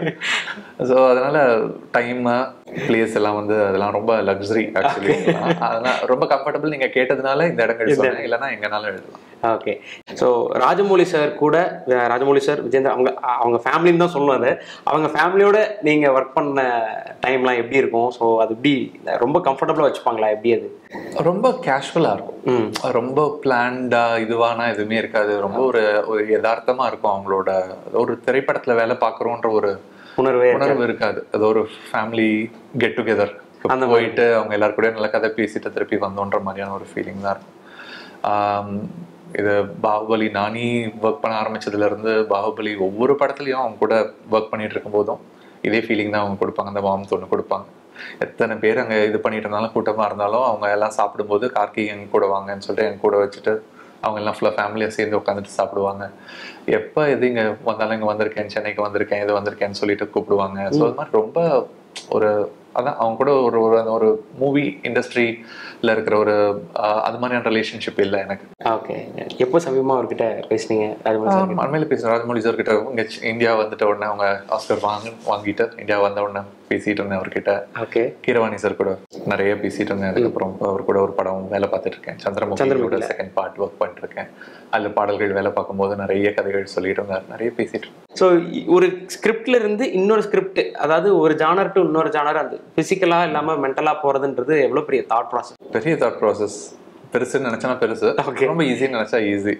ஸோ அதனால டைம் பிளேஸ் எல்லாம் வந்து அதெல்லாம் ரொம்ப லக்ஸரி ஆக்சுவலி அதெல்லாம் ரொம்ப கம்ஃபர்டபுள் நீங்க கேட்டதுனால இந்த இடங்கள் சொன்னேன் இல்லைன்னா எங்கனாலும் எழுதலாம் ஓகே ஸோ ராஜமௌலி சார் கூட அஹ், ராஜமௌலி சார் விஜேந்தர் அவங்க அவங்க ஃபேமிலின்னு தான் சொல்லுவாங்க அவங்க ஃபேமிலியோட நீங்கள் ஒர்க் பண்ண டைம்லாம் எப்படி இருக்கும் ஸோ அது எப்படி ரொம்ப கம்ஃபர்டபுளாக வச்சுப்பாங்களா எப்படி அது ரொம்ப கேஷுவலா இருக்கும் ம் ரொம்ப பிளான்டா இதுவானா எதுவுமே இருக்காது ரொம்ப ஒரு ஒரு யதார்த்தமா இருக்கும் அவங்களோட ஒரு திரைப்படத்துல வேலை பார்க்குறோன்ற ஒரு உணர்வே உணர்வு இருக்காது அது ஒரு ஃபேமிலி கெட் டுகெதர் அந்த போயிட்டு அவங்க எல்லாரும் கூட நல்ல கதை பேசிட்டு திருப்பி வந்தோன்ற மாதிரியான ஒரு ஃபீலிங் தான் இருக்கும் ஆம், இது பாகுபலி நானி ஒர்க் பண்ண ஆரம்பிச்சதுல இருந்து பாகுபலி ஒவ்வொரு படத்துலயும் அவங்க கூட ஒர்க் பண்ணிட்டு இருக்கும் போதும் இதே ஃபீலிங் தான் அவங்க கொடுப்பாங்க அந்த வார்ம்த் ஒன்று கொடுப்பாங்க எத்தனை பேர் அங்க இது பண்ணிட்டு இருந்தாலும் கூட்டமா இருந்தாலும் அவங்க எல்லாம் சாப்பிடும்போது கார்கி எங்க கூட வாங்கன்னு சொல்லிட்டு எங்க கூட வச்சுட்டு அவங்க எல்லாம் ஃபுல்லாக ஃபேமிலியாக சேர்ந்து உட்காந்துட்டு சாப்பிடுவாங்க எப்போ எது இங்கே வந்தாலும் இங்கே வந்திருக்கேன் சென்னைக்கு வந்திருக்கேன் இது வந்திருக்கேன்னு சொல்லிட்டு கூப்பிடுவாங்க ஸோ அது மாதிரி ரொம்ப ஒரு அதான் அவங்க கூட ஒரு ஒரு அந்த ஒரு மூவி இண்டஸ்ட்ரியில் இருக்கிற ஒரு ஆஹ், அது மாதிரியான ரிலேஷன்ஷிப் இல்லை எனக்கு ஓகே எப்போ சமீபமாக அவர்கிட்ட பேசுனீங்க ராஜமௌலி சார் அண்மையில பேசுகிறேன் ராஜமௌலி சார் கிட்ட இங்க இந்தியா வந்துட்ட உடனே அவங்க ஆஸ்கர் வாங்க வாங்கிட்டு இந்தியா வந்த உடனே பேசிட்டு இருந்தேன் அவர்கிட்ட ஓகே கீரவாணி சார் கூட நிறைய பேசிட்டு இருந்தேன் அதுக்கப்புறம் அவர் கூட ஒரு படம் வேலை பார்த்துட்டு இருக்கேன் சந்திரமுகியோட செகண்ட் பார்ட் ஒர்க் பண்ணிட்டு இருக்கேன் அதுல பாடல்கள் வேலை பார்க்கும்போது நிறைய கதைகள் சொல்லிட்டு இருந்தார் நிறைய பேசிட்டு இருந்தேன். ஸோ ஒரு ஸ்கிரிப்ட்ல இருந்து இன்னொரு ஸ்கிரிப்ட் அதாவது ஒரு ஜானர் டு இன்னொரு ஜானர் அந்த ஃபிசிக்கலாக இல்லாமல் மென்டலாக போகிறதுன்றது எவ்வளோ பெரிய தாட் ப்ராசஸ் பெரிய தாட் ப்ராசஸ் பெருசுன்னு நினைச்சா பெருசு Okay. ரொம்ப ஈஸின்னு நினைச்சா ஈஸி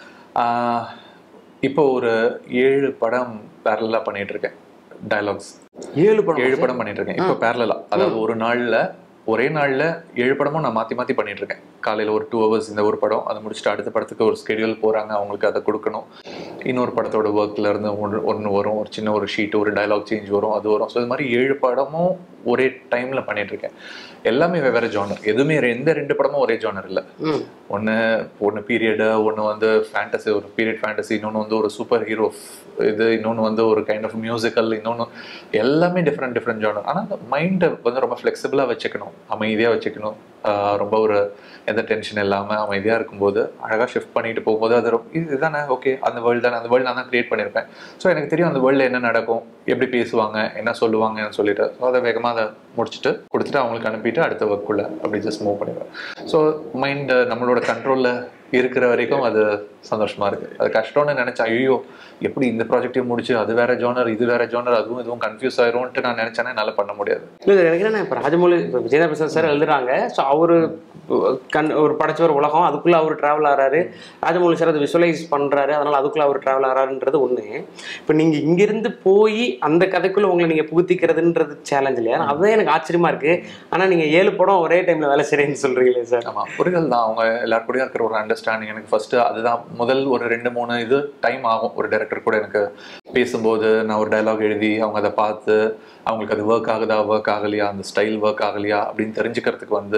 இப்போ ஒரு ஏழு படம் பேரலா பண்ணிட்டு இருக்கேன் டயலாக்ஸ் ஏழு படம் ஏழு படம் பண்ணிட்டு இருக்கேன் இப்போ பேரலா அதாவது ஒரு நாள்ல ஒரே நாள்ல ஏழு படமும் நான் மாத்தி மாத்தி பண்ணிட்டு இருக்கேன் காலையில ஒரு டூ ஹவர்ஸ் இந்த ஒரு படம் அதை முடிச்சுட்டு அடுத்த படத்துக்கு ஒரு ஸ்கெடியூல் போறாங்க அவங்களுக்கு அதை கொடுக்கணும் இன்னொரு படத்தோட ஒர்க்ல இருந்து ஒன்று ஒன்று வரும் ஒரு சின்ன ஒரு ஷீட் ஒரு டயலாக் சேஞ்ச் வரும் அது வரும் ஸோ இது மாதிரி ஏழு படமும் ஒரே டைம்ல பண்ணிட்டு இருக்கேன் எல்லாமே வெவ்வேறு ஜானர் எதுவுமே ரெ- எந்த ரெண்டு படமும் ஒரே ஜானர் இல்லை ம் ஒன்று ஒன்று பீரியடு ஒன்று வந்து ஃபேண்டசி ஒரு பீரியட் ஃபேண்டசி இன்னொன்று வந்து ஒரு சூப்பர் ஹீரோ இது இன்னொன்று வந்து ஒரு கைண்ட் ஆஃப் மியூசிக்கல் இன்னொன்று எல்லாமே டிஃப்ரெண்ட் டிஃப்ரெண்ட் ஜானர் ஆனால் அந்த மைண்டை வந்து ரொம்ப ஃப்ளெக்சிபிளாக வச்சுக்கணும் அமைதியாக வச்சுக்கணும் ஆஹ் ரொம்ப ஒரு எந்த டென்ஷன் இல்லாமல் அமைதியாக இருக்கும்போது அழகாக ஷிஃப்ட் பண்ணிட்டு போகும்போது அது ரொம்ப இது இதுதானே ஓகே அந்த வேர்ல்டு தானே அந்த வேர்ல்டு நான் தான் க்ரியேட் பண்ணியிருப்பேன் ஸோ எனக்கு தெரியும் அந்த வேர்ல்டில் என்ன நடக்கும் எப்படி பேசுவாங்க என்ன சொல்லுவாங்கன்னு சொல்லிட்டு ஸோ அதை வேகமாக அதை முடிச்சுட்டு கொடுத்துட்டு அவங்களுக்கு அனுப்பிட்டு அடுத்த ஒர்க்குள்ள அப்படி ஜஸ்ட் மூவ் பண்ணிடுவேன் ஸோ மைண்ட் நம்மளோட கண்ட்ரோலில் இருக்கிற வரைக்கும் அது சந்தோஷமா இருக்கு அது கஷ்டம்னு நினைச்சா ஐயோ எப்படி இந்த ப்ராஜெக்டையும் முடிச்சு அது வேற ஜோனர் இது வேற ஜோனர் அதுவும் இதுவும் கன்ஃபியூஸ் ஆயிரும்ன்ட்டு நான் நினைச்சேன்னா என்னால பண்ண முடியாது இல்லை எனக்கு என்ன இப்போ ராஜமௌலி இப்போ விஜயதா பிரசாத் சார் எழுதுறாங்க ஸோ அவரு கண் ஒரு படைச்ச ஒரு உலகம் அதுக்குள்ள அவர் டிராவல் ஆறாரு ராஜமௌலி சார் அதை விஷுவலைஸ் பண்றாரு அதனால அதுக்குள்ள அவர் டிராவல் ஆறாருன்றது ஒண்ணு இப்போ நீங்க இங்கிருந்து போய் அந்த கதைக்குள்ள உங்களை நீங்க புகுத்திக்கிறதுன்றது சேலஞ்ச் இல்லையா அதே எனக்கு ஆச்சரியமா இருக்கு ஆனா நீங்க ஏழு படம் ஒரே டைம்ல வேலை செய்றேன்னு சொல்றீங்களே சார் ஆமா புரிதல் தான் அவங்க எல்லாரும் கூட இருக்கிற ஒரு அண்டர்ஸ்டாண்டிங் எனக்கு ஃபர்ஸ்ட் அதுதான் முதல் ஒரு ரெண்டு மூணு இது டைம் ஆகும் ஒரு டைரக்டர் கூட எனக்கு பேசும்போது நான் ஒரு டயலாக் எழுதி அவங்க அதை பார்த்து அவங்களுக்கு அது ஒர்க் ஆகுதா ஒர்க் ஆகலையா அந்த ஸ்டைல் ஒர்க் ஆகலையா அப்படின்னு தெரிஞ்சுக்கிறதுக்கு வந்து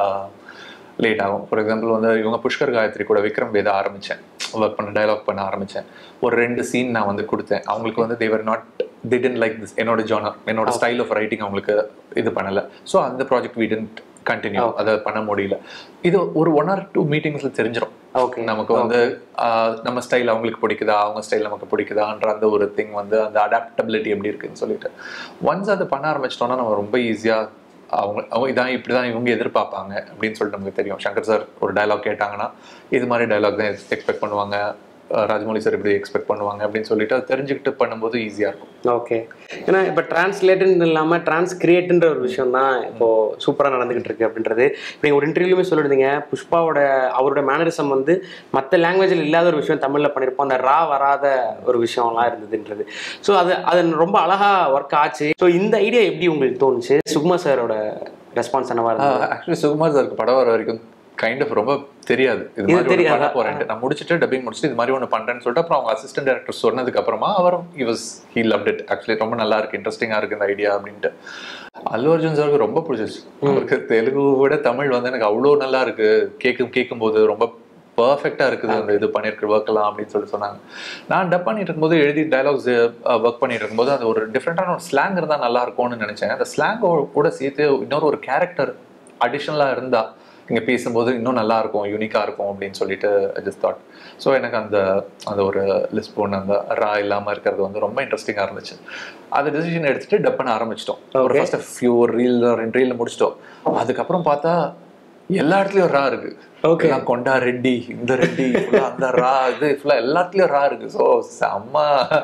லேட் ஆகும் ஃபார் எக்ஸாம்பிள் வந்து இவங்க புஷ்கர் காயத்ரி கூட விக்ரம் வேத ஆரம்பிச்சேன் ஒர்க் பண்ண டயலாக் பண்ண ஆரம்பிச்சேன் ஒரு ரெண்டு சீன் நான் வந்து கொடுத்தேன் அவங்களுக்கு வந்து they were not written like this என்னோட ஜானர் என்னோட ஸ்டைல் ஆஃப் ரைட்டிங் அவங்களுக்கு இது பண்ணல ஸோ அந்த ப்ராஜெக்ட் we didn't கண்டினியூ அதை பண்ண முடியல இது ஒரு ஒன் ஆர் டூ மீட்டிங்ஸ்ல தெரிஞ்சிடும் ஓகே நமக்கு வந்து ஆஹ், நம்ம ஸ்டைல் அவங்களுக்கு பிடிக்குதா அவங்க ஸ்டைல் நமக்கு பிடிக்குதான்ற அந்த ஒரு திங் வந்து அந்த அடாப்டபிலிட்டி எப்படி இருக்குன்னு சொல்லிட்டு ஒன்ஸ் அதை பண்ண ஆரம்பிச்சிட்டோம்னா நம்ம ரொம்ப ஈஸியா அவங்க அவங்க இதான் இப்படி தான் இவங்க எதிர்பார்ப்பாங்க அப்படின்னு சொல்லிட்டு நமக்கு தெரியும் சங்கர் சார் ஒரு டயலாக் கேட்டாங்கன்னா இது மாதிரி டயலாக் தான் எக்ஸ்பெக்ட் பண்ணுவாங்க அஹ் ராஜமௌலி சார் இப்படி எக்ஸ்பெக்ட் பண்ணுவாங்க அப்படின்னு சொல்லிட்டு அதை தெரிஞ்சுக்கிட்டு பண்ணும்போது ஈஸியாக இருக்கும் ஓகே ஏன்னா இப்போ டிரான்ஸ்லேட்டுன்னு இல்லாமல் டிரான்ஸ்கிரியேட்டுன்ற ஒரு விஷயம் தான் இப்போ சூப்பராக நடந்துகிட்டு இருக்கு அப்படின்றது இப்போ நீங்கள் ஒரு இன்டர்வியூலுமே சொல்லியிருந்தீங்க புஷ்பாவோட அவரோட மேனரிசம் வந்து மற்ற லாங்குவேஜில் இல்லாத ஒரு விஷயம் தமிழில் பண்ணியிருப்போம் அந்த ரா வராத ஒரு விஷயம்லாம் இருந்ததுன்றது ஸோ அது அது ரொம்ப அழகாக ஒர்க் ஆச்சு ஸோ இந்த ஐடியா எப்படி உங்களுக்கு தோணுச்சு சுகுமா சாரோட ரெஸ்பான்ஸ் என்னவா இருந்தது ஆக்சுவலி சுகுமார் சாருக்கு படம் வர வரைக்கும் கைண்ட் ஆஃப் ரொம்ப தெரியாது இது இது மாதிரி ஒண்ணு தெரியாதா? பண்ண போறேன்ட்டு நான் முடிச்சுட்டு டப்பிங் முடிச்சுட்டு இது மாதிரி ஒன்று பண்றேன்னு சொல்லிட்டு அப்புறம் அவங்க அசிஸ்டன்ட் டேரக்டர் சொன்னதுக்கு அப்புறமா அவரும் he was he loved it actually ரொம்ப நல்லா இருக்கு இன்ட்ரெஸ்டிங்கா இருக்கு இந்த ஐடியா அப்படின்ட்டு அல்லு அர்ஜுன் சாருக்கு ரொம்ப பிடிச்சிச்சு அவருக்கு தெலுங்கு விட தமிழ் வந்து எனக்கு அவ்வளோ நல்லா இருக்கு கேட்கும் கேட்கும்போது ரொம்ப பர்ஃபெக்டா இருக்குது அந்த இது பண்ணிருக்க ஒர்க் எல்லாம் அப்படின்னு சொல்லி சொன்னாங்க நான் டப் பண்ணிட்டு இருக்கும்போது எழுதி டைலாக்ஸ் ஒர்க் பண்ணிட்டு இருக்கும்போது அது ஒரு டிஃப்ரெண்டான ஒரு ஸ்லாங் இருந்தா நல்லா இருக்கும்னு நினைச்சேன் அந்த ஸ்லாங் கூட சேர்த்து இன்னொரு ஒரு கேரக்டர் அடிஷ்னலா இருந்தா இங்க பேசும்போது இன்னும் நல்லா இருக்கும் யூனிக்கா இருக்கும் அப்படின்னு சொல்லிட்டு ஜஸ்ட் தாட் ஸோ எனக்கு அந்த அந்த ஒரு லிஸ்போன் அந்த ரா இல்லாம இருக்கிறது வந்து ரொம்ப இன்ட்ரெஸ்டிங்கா இருந்துச்சு அந்த டிசிஷன் எடுத்துட்டு டப் பண்ண ஆரம்பிச்சிட்டோம் ஒரு ஃபர்ஸ்ட் ஃபியூ ஒரு ரீல் ரெண்டு ரீல் முடிச்சிட்டோம் அதுக்கப்புறம் பார்த்தா எல்லா இடத்துலயும் ரா இருக்கு Okay. எல்லாம் கொண்டா ரெட்டி இந்த ரெட்டி full-ஆ அந்த ரா இது ஃபுல்லா எல்லாத்துலயும் ரா இருக்கு ஸோ செம்ம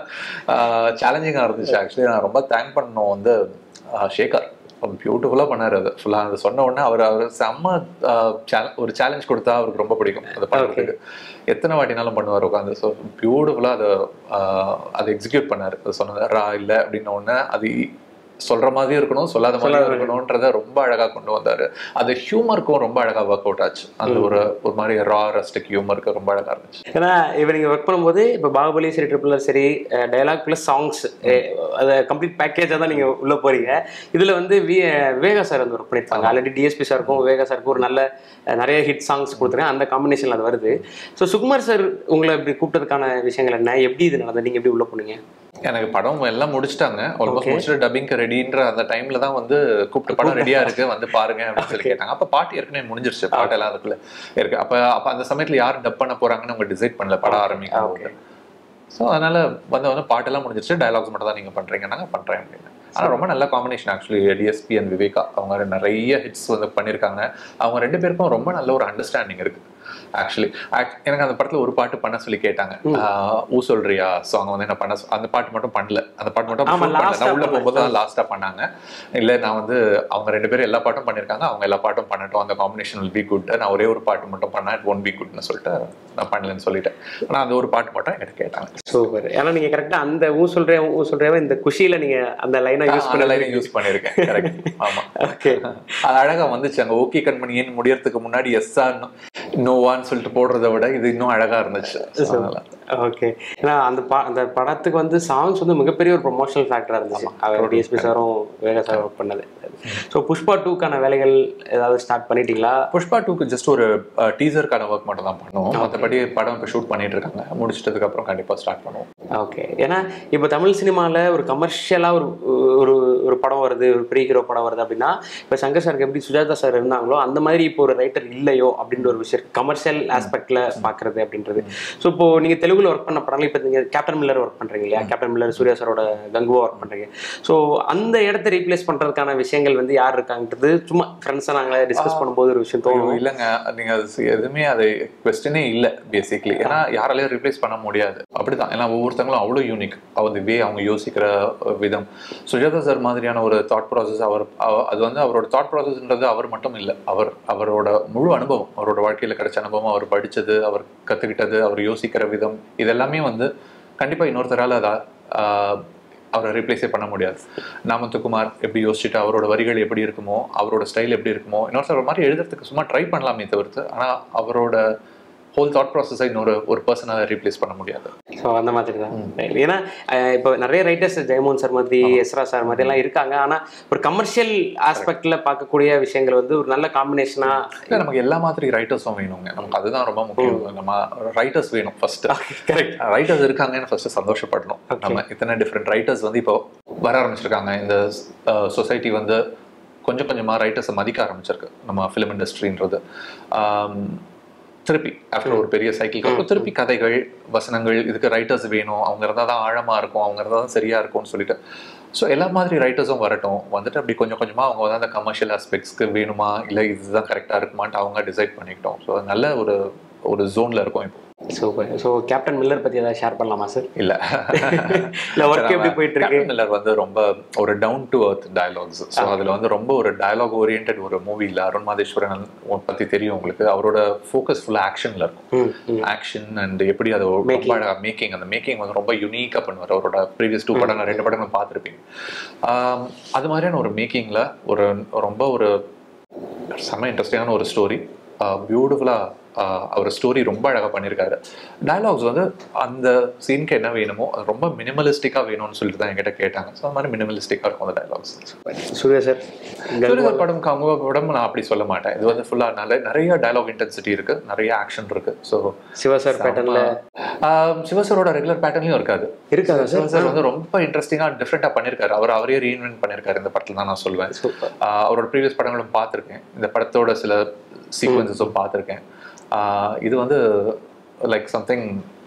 சேலஞ்சிங்கா இருந்துச்சு ஆக்சுவலி நான் ரொம்ப தேங்க் பண்ணணும் வந்து ஆஹ், ஷேகர் பியூட்டிஃபுல்லா பண்ணாரு அது ஃபுல்லா அது சொன்ன உடனே அவர் அவர் செம்ம ஆஹ், chal- ஒரு சேலஞ்ச் கொடுத்தா அவருக்கு ரொம்ப பிடிக்கும் அதை பண்றதுக்கு எத்தனை வாட்டினாலும் பண்ணுவார் உட்காந்து ஸோ பியூட்டிஃபுல்லா அதை ஆஹ், அதை எக்ஸிக்யூட் பண்ணாரு அது சொன்னது ரா இல்லை அப்படின்ன உடனே அது சொல்ற மாதிரியும் இருக்கணும் சொல்லாத மாதிரியும் இருக்கணும்ன்றத ரொம்ப அழகா கொண்டு வந்தாரு அது ஹியூமருக்கும் ரொம்ப அழகா ஒர்க் அவுட் ஆச்சு அந்த ஒரு ஒரு மாதிரி ரா ரஸ்டிக் ஹியூமருக்கு ரொம்ப அழகா இருந்துச்சு ஏன்னா இப்போ நீங்கள் ஒர்க் பண்ணும்போது இப்போ பாகுபலி சரி ட்ரிபிள் சரி டயலாக் ப்ளஸ் சாங்ஸ் அதை கம்ப்ளீட் பேக்கேஜாக தான் நீங்கள் உள்ளே போறீங்க இதில் வந்து வி விவேகா சார் வந்து ஒர்க் பண்ணியிருப்பாங்க ஆல்ரெடி டிஎஸ்பி சாருக்கும் விவேகா சாருக்கும் ஒரு நல்ல அஹ், நிறைய ஹிட் சாங்ஸ் கொடுத்துருக்கேன் அந்த காம்பினேஷனில் அது வருது ஸோ சுகுமார் சார் உங்களை இப்படி கூப்பிட்டதுக்கான விஷயங்கள் என்ன எப்படி இது நடந்தது நீங்கள் எப்படி உள்ளே போனீங்க எனக்கு படம் எல்லாம் முடிச்சிட்டாங்க ஆல்மோஸ்ட் முடிச்சுட்டு டப்பிங்க்கு ரெடின்ற அந்த டைம்ல தான் வந்து கூப்பிட்டு படம் ரெடியா இருக்கு வந்து பாருங்க அப்படின்னு சொல்லி கேட்டாங்க அப்ப பாட்டு ஏற்கனவே முடிஞ்சிருச்சு பாட்டெல்லாம் அதுக்குள்ள இருக்கு அப்ப அப்ப அந்த சமயத்துல யார் டப் பண்ண போறாங்கன்னு அவங்க டிசைட் பண்ணல படம் ஆரம்பிக்கும் போது ஸோ அதனால வந்த வந்து பாட்டெல்லாம் முடிஞ்சிருச்சு டயலாக்ஸ் மட்டும் தான் நீங்க பண்றீங்க நாங்க பண்றேன் அப்படின்னு ஆனா ரொம்ப நல்ல combination actually DSP and Viveka அவங்க நிறைய ஹிட்ஸ் வந்து பண்ணியிருக்காங்க அவங்க ரெண்டு பேருக்கும் ரொம்ப நல்ல ஒரு அண்டர்ஸ்டாண்டிங் இருக்கு ஆக்சுவலி எனக்கு அந்த படத்துல ஒரு பாட்டு பண்ண சொல்லி கேட்டாங்க ஆஹ் ஊ சொல்றியா சாங் வந்து என்ன பண்ண சொ- அந்த பாட்டு மட்டும் பண்ணல அந்த பாட்டு மட்டும் ஆமா, shoot பண்ணல. last-ஆ நான் உள்ள பண்ணல. போகும்போது தான் லாஸ்டா பண்ணாங்க இல்ல நான் வந்து அவங்க ரெண்டு பேரும் எல்லா பாட்டும் பண்ணிருக்காங்க அவங்க எல்லா பாட்டும் பண்ணட்டும் அந்த காம்பினேஷன் will be good நான் ஒரே ஒரு பாட்டு மட்டும் பண்ணேன் it won't be goodனு சொல்லிட்டு நான் பண்ணலன்னு சொல்லிட்டேன் ஆனா அந்த ஒரு பாட்டு மட்டும் எனக்கு கேட்டாங்க சூப்பர் ஏன்னா நீங்கள் கரெக்டாக அந்த ஊ சொல்கிறேன் ஊ சொல்கிறேன் இந்த குஷியில் நீங்கள் அந்த லைனை யூஸ் அந்த பண்ணல லைனை யூஸ் பண்ணிருக்கேன் கரெக்ட் ஆமா ஓகே அது அழகா வந்துச்சு அங்க ஓகே கண்மணியின் முடியறதுக்கு முன்னாடி எஸ்ஸா நோவான்னு சொல்லிட்டு போடுறத விட இது இன்னும் அழகா இருந்துச்சு So, அதனால ஓகே ஏன்னா அந்த பா அந்த படத்துக்கு வந்து சாங்ஸ் வந்து மிகப்பெரிய ஒரு ப்ரொமோஷனல் ஃபேக்டராக இருந்துச்சு அவர் டிஎஸ்பி சாரும் வேக சார் ஒர்க் பண்ணது ஸோ புஷ்பா டூக்கான வேலைகள் ஏதாவது ஸ்டார்ட் பண்ணிட்டீங்களா புஷ்பா டூக்கு ஜஸ்ட் ஒரு டீசருக்கான ஒர்க் மட்டும் தான் பண்ணுவோம் மற்றபடி படம் இப்போ ஷூட் பண்ணிட்டு இருக்காங்க முடிச்சிட்டதுக்கு அப்புறம் கண்டிப்பா ஸ்டார்ட் பண்ணுவோம் ஓகே ஏன்னா இப்போ தமிழ் சினிமாவில் ஒரு கமர்ஷியலாக ஒரு ஒரு ஒரு படம் வருது ஒரு ப்ரீ ஹீரோ படம் வருது அப்படின்னா இப்போ சங்கர் சாருக்கு எப்படி சுஜாதா சார் இருந்தாங்களோ அந்த மாதிரி இப்போ ஒரு ரைட்டர் இல்லையோ அப்படின்ற ஒரு விஷயம் கமர்ஷியல் ஆஸ்பெக்ட்ல பார்க்கறது அப்படின்றது ஸோ இப்போ நீங்கள் தெலுங்குல ஒர்க் பண்ண படங்கள் இப்போ நீங்கள் கேப்டன் மில்லர் ஒர்க் பண்ணுறீங்க இல்லையா கேப்டன் மில்லர் சூர்யா சாரோட கங்குவா ஒர்க் பண்ணுறீங்க ஸோ அந்த இடத்த ரீப்ளேஸ் பண்ணுறதுக்கான விஷயங்கள் வந்து யார் இருக்காங்கன்றது சும்மா ஃப்ரெண்ட்ஸாக நாங்கள் டிஸ்கஸ் பண்ணும்போது ஒரு விஷயம் தோணும் ஐயோ, இல்லைங்க நீங்க அது சி- எதுவுமே அது கொஸ்டினே இல்லை பேசிக்லி ஏன்னா யாராலையும் ரிப்ளேஸ் பண்ண முடியாது அப்படிதான் ஏன்னா ஒவ்வொருத்தங்களும் அவ்வளோ யூனிக் அவங்க வே அவங்க யோசிக்கிற அஹ், விதம் சுஜாதா சார் மாதிரியான ஒரு தாட் ப்ராசஸ் அவர் அவ- அது வந்து அவரோட தாட் ப்ராசஸ்ன்றது அவர் மட்டும் இல்லை அவர் அவரோட முழு அனுபவம் அவரோட வாழ்க்கையில கிடைச்ச அனுபவம் அவர் படிச்சது அவர் கத்துக்கிட்டது அவர் யோசிக்கிற விதம் இதெல்லாமே வந்து கண்டிப்பா இன்னொருத்தரால அதை ஆஹ், அவரை ரீப்ளேஸே பண்ண முடியாது நாமத்துக்குமார் எப்படி யோசிச்சுட்டு அவரோட வரிகள் எப்படி இருக்குமோ அவரோட ஸ்டைல் எப்படி இருக்குமோ இன்னொருத்தர் மாதிரி எழுதுறதுக்கு சும்மா ட்ரை பண்ணலாமே தவிர்த்து ஆனா அவரோட ஹோல் தாட் ப்ராசஸை இன்னொரு ஒரு பர்சனால ரீப்ளேஸ் பண்ண முடியாது ஸோ அந்த மாதிரி தான் ஏன்னா அஹ், இப்போ நிறைய ரைட்டர்ஸ் ஜெயமோகன் சார் மாதிரி எஸ்ரா சார் மாதிரி எல்லாம் இருக்காங்க ஆனா ஒரு கமர்ஷியல் ஆஸ்பெக்ட்ல பார்க்கக்கூடிய விஷயங்கள் வந்து ஒரு நல்ல காம்பினேஷனா இல்ல நமக்கு எல்லா மாதிரி ரைட்டர்ஸும் வேணுங்க நமக்கு அதுதான் ரொம்ப முக்கியம் நம்ம ரைட்டர்ஸ் வேணும் ஃபர்ஸ்ட் கரெக்ட் ரைட்டர்ஸ் இருக்காங்கன்னு ஃபர்ஸ்ட் சந்தோஷப்படணும் நம்ம இத்தனை டிஃப்ரெண்ட் ரைட்டர்ஸ் வந்து இப்போ வர ஆரம்பிச்சிருக்காங்க இந்த சொசைட்டி வந்து கொஞ்சம் கொஞ்சமா ரைட்டர்ஸை மதிக்க ஆரம்பிச்சிருக்கு நம்ம ஃபிலிம் இண்டஸ்ட்ரின்றது திருப்பி ஆஃப்டர் ஒரு பெரிய சைக்கிள் அப்புறம் திருப்பி கதைகள் வசனங்கள் இதுக்கு ரைட்டர்ஸ் வேணும் அவங்க இருந்தால் தான் ஆழமா இருக்கும் அவங்க இருந்தால் தான் சரியா இருக்கும்னு சொல்லிட்டு ஸோ எல்லா மாதிரி ரைட்டர்ஸும் வரட்டும் வந்துட்டு அப்படி கொஞ்சம் கொஞ்சமாக அவங்க வந்து அந்த கமர்ஷியல் ஆஸ்பெக்ட்ஸ்க்கு வேணுமா இல்லை இதுதான் கரெக்டாக இருக்குமான்ட்டு அவங்க டிசைட் பண்ணிக்கிட்டோம் ஸோ நல்ல ஒரு ஒரு ஜோனில் இருக்கும் இப்போ சூப்பர் ஸோ கேப்டன் மில்லர் பத்தி ஏதாவது ஷேர் பண்ணலாமா சார் இல்ல இல்ல ஒர்க் எப்படி போயிட்டு இருக்கு கேப்டன் மில்லர் வந்து ரொம்ப ஒரு down to earth dialogues so அதுல வந்து ரொம்ப ஒரு டயலாக் ஓரியன்ட் ஒரு மூவி இல்ல அருண் மாதேஸ்வரன் பத்தி தெரியும் உங்களுக்கு அவரோட ஃபோக்கஸ் ஃபுல்லா ஆக்ஷன்ல இருக்கும் ம், ம். ஆக்ஷன் அண்ட் எப்படி அதை ரொம்ப அழகா மேக்கிங் அந்த மேக்கிங் வந்து ரொம்ப யூனிக்கா பண்ணுவார் அவரோட ப்ரீவியஸ் டூ படம் நான் ரெண்டு படங்கள் பார்த்துருப்பீங்க ஆம், அது மாதிரியான ஒரு மேக்கிங்ல ஒரு ரொம்ப ஒரு செம்ம இன்ட்ரெஸ்டிங்கான ஒரு ஸ்டோரி பியூட்டிஃபுல்லாக அவர் ஸ்டோரி ரொம்ப அழகாக பண்ணியிருக்காரு டயலாக்ஸ் வந்து அந்த சீனுக்கு என்ன வேணுமோ அது ரொம்ப மினிமலிஸ்டிக்காக வேணும்னு சொல்லிட்டு தான் என்கிட்ட கேட்டாங்க ஸோ அந்த மாதிரி மினிமலிஸ்டிக்காக இருக்கும் அந்த டயலாக்ஸ் சூர்யா சார் சூரியகர் படம் கங்குவா படம் நான் அப்படி சொல்ல மாட்டேன் இது வந்து ஃபுல்லாக நல்ல நிறைய டயலாக் இன்டென்சிட்டி இருக்கு நிறைய ஆக்ஷன் இருக்கு ஸோ சிவா சார் பேட்டர்ல சிவசரோட ரெகுலர் பேட்டர்ன்லையும் இருக்காது இருக்காதா சார் சிவசர் வந்து ரொம்ப இன்ட்ரெஸ்டிங்காக டிஃப்ரெண்ட்டாக பண்ணியிருக்காரு அவர் அவரே ரீஇன்வென்ட் பண்ணியிருக்காரு இந்த படத்தில் தான் நான் சொல்லுவேன் சூப்பர் ஆஹ் அவரோட ப்ரீவியஸ் படங்களும் பார்த்துருக்கேன் இந்த படத்தோட சில சீக்வன்சஸும் பார்த்துருக்கேன் ஆஹ் இது வந்து லைக் சம்திங்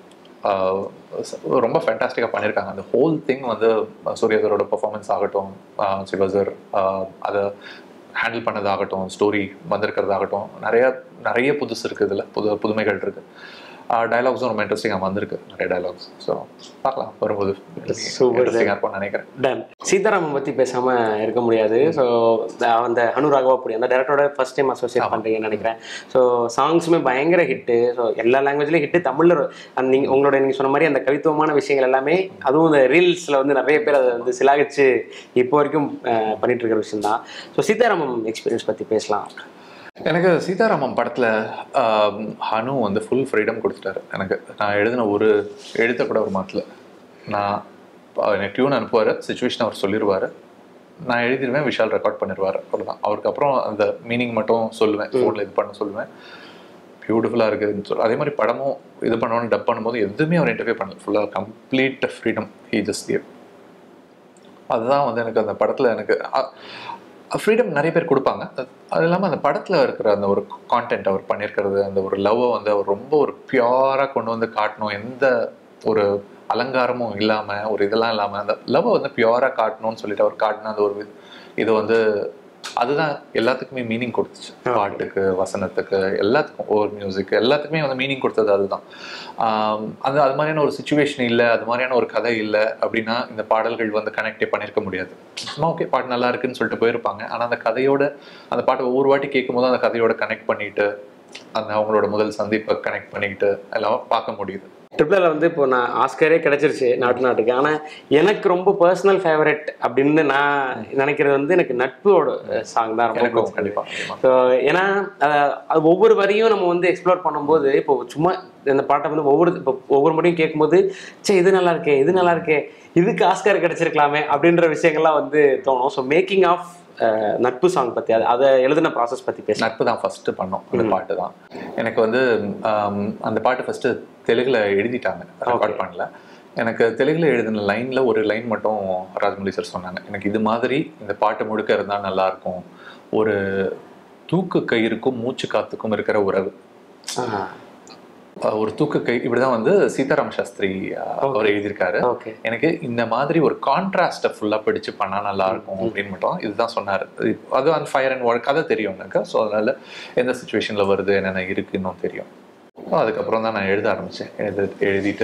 ரொம்ப ஃபேண்டாஸ்டிக்காக பண்ணியிருக்காங்க அந்த ஹோல் திங் வந்து சூரியதரோட பெர்ஃபார்மன்ஸ் ஆகட்டும் ஆஹ் சிவசர் ஆஹ் அதை ஹேண்டில் பண்ணதாகட்டும் ஸ்டோரி வந்திருக்கிறதாகட்டும் நிறைய நிறைய புதுசு இருக்குது இதில் புது புதுமைகள் இருக்குது டயலாக்ஸும் ரொம்ப இன்ட்ரெஸ்டிங்காக வந்திருக்கு நிறைய டயலாக்ஸ் ஸோ பார்க்கலாம் வரும்போது Super. இன்ட்ரெஸ்டிங்காக இருக்கும்னு நினைக்கிறேன் டன் சீதாராமன் பத்தி பேசாம இருக்க முடியாது ஸோ அந்த அனு ராகவாபுரி அந்த டேரக்டரோட ஃபர்ஸ்ட் டைம் அசோசியேட் பண்றீங்கன்னு நினைக்கிறேன் ஸோ சாங்ஸுமே பயங்கர ஹிட்டு ஸோ எல்லா லாங்குவேஜ்லயும் ஹிட்டு தமிழ்ல ஒரு- அந்த நீங்க உங்களோட நீங்க சொன்ன மாதிரி அந்த கவித்துவமான விஷயங்கள் எல்லாமே அதுவும் இந்த ரீல்ஸ்ல வந்து நிறைய பேர் அதை வந்து சிலாகிச்சு இப்போ வரைக்கும் அஹ், பண்ணிட்டு இருக்கிற விஷயம் தான் ஸோ சீதாராமன் எக்ஸ்பீரியன்ஸ் பத்தி பேசலாம் எனக்கு சீதாராமன் படத்தில் ஹனு வந்து ஃபுல் ஃப்ரீடம் கொடுத்துட்டாரு எனக்கு நான் எழுதின ஒரு எழுத்த கூட ஒரு மாட்டில் நான் அஹ் எனக்கு டியூன் அனுப்புவார் சுச்சுவேஷன் அவர் சொல்லிடுவார் நான் எழுதிடுவேன் விஷால் ரெக்கார்ட் பண்ணிடுவார் அவ்வளோதான் அவருக்கு அப்புறம் அந்த மீனிங் மட்டும் சொல்லுவேன் ஃபோனில் இது பண்ண சொல்லுவேன் பியூட்டிஃபுல்லாக இருக்குதுன்னு சொல்லி அதே மாதிரி படமும் இது பண்ணணும்னு டப் பண்ணும்போது எதுவுமே அவர் இன்டர்வியூ பண்ணல ஃபுல்லாக complete freedom he just gave அதுதான் வந்து எனக்கு அந்த படத்தில் எனக்கு ஃப்ரீடம் நிறைய பேர் கொடுப்பாங்க அது- அது இல்லாமல் அந்த படத்தில் இருக்கிற அந்த ஒரு கான்டென்ட் அவர் பண்ணியிருக்கிறது அந்த ஒரு லவ்வை வந்து அவர் ரொம்ப ஒரு பியூராக கொண்டு வந்து காட்டணும் எந்த ஒரு அலங்காரமும் இல்லாமல் ஒரு இதெல்லாம் இல்லாமல் அந்த லவ்வை வந்து பியூராக காட்டணும்னு சொல்லிட்டு அவர் காட்டின அந்த ஒரு வி- இது வந்து அதுதான் எல்லாத்துக்குமே மீனிங் கொடுத்துச்சு பாட்டுக்கு வசனத்துக்கு எல்லாத்துக்கும் ஓவர் மியூசிக் எல்லாத்துக்குமே வந்து மீனிங் கொடுத்தது அதுதான் ஆம், அந்த அது மாதிரியான ஒரு சுச்சுவேஷன் இல்லை அது மாதிரியான ஒரு கதை இல்லை அப்படின்னா இந்த பாடல்கள் வந்து கனெக்டே பண்ணியிருக்க முடியாது சும்மா ஓகே பாட்டு நல்லா இருக்குன்னு சொல்லிட்டு போயிருப்பாங்க ஆனால் அந்த கதையோட அந்த பாட்டை ஒவ்வொரு வாட்டி கேட்கும்போது அந்த கதையோட கனெக்ட் பண்ணிட்டு அந்த அவங்களோட முதல் சந்திப்பை கனெக்ட் பண்ணிக்கிட்டு எல்லாம் பார்க்க முடியுது ட்ரிபிள்ல வந்து இப்போ நான் ஆஸ்கரே கிடைச்சிருச்சு நாட்டு நாட்டுக்கு ஆனால் எனக்கு ரொம்ப பர்சனல் ஃபேவரட் அப்படின்னு நான் நினைக்கிறது வந்து எனக்கு நட்போட சாங் தான் ரொம்ப எனக்கும் பிடிச்சது. கண்டிப்பா ஸோ ஏன்னா அஹ், அது ஒவ்வொரு வரியும் நம்ம வந்து எக்ஸ்ப்ளோர் பண்ணும்போது இப்போ சும்மா இந்த பாட்டை வந்து ஒவ்வொரு இப்போ ஒவ்வொரு முறையும் கேட்கும்போது சே இது நல்லா இருக்கே இது நல்லா இருக்கே இதுக்கு ஆஸ்கர் கிடைச்சிருக்கலாமே அப்படின்ற விஷயங்கள்லாம் வந்து தோணும் so making of Natpu song பற்றி அது அதை எழுதின ப்ராசஸ் பற்றி பேசலாம் நட்பு தான் ஃபர்ஸ்ட் பண்ணோம் அந்த பாட்டு தான் எனக்கு வந்து ஆம், அந்த பாட்டு ஃபர்ஸ்ட் தெலுங்குல எழுதிட்டாங்க ரெக்கார்ட் பண்ணல எனக்கு தெலுங்குல எழுதின லைன்ல ஒரு லைன் மட்டும் ராஜமௌலி சார் சொன்னாங்க எனக்கு இது மாதிரி இந்த பாட்டு முழுக்க இருந்தா நல்லா இருக்கும் ஒரு தூக்கு கயிறுக்கும் மூச்சு காத்துக்கும் இருக்கிற உறவு அஹ் ஒரு தூக்கு கை இப்படிதான் வந்து சீதாராம சாஸ்திரி அஹ், அவர் எழுதியிருக்காரு ஓகே எனக்கு இந்த மாதிரி ஒரு கான்ட்ராஸ்ட்டை ஃபுல்லாக படிச்சு பண்ணா நல்லா இருக்கும் அப்படின்னு மட்டும் இதுதான் சொன்னார் அது அந்த ஃபயர் அண்ட் வார் கதை தெரியும் எனக்கு ஸோ அதனால எந்த சுச்சுவேஷனில் வருது என்னென்ன இருக்குன்னு தெரியும் So அதுக்கப்புறம் தான் நான் எழுத ஆரம்பித்தேன் எழுத எழுதிட்டு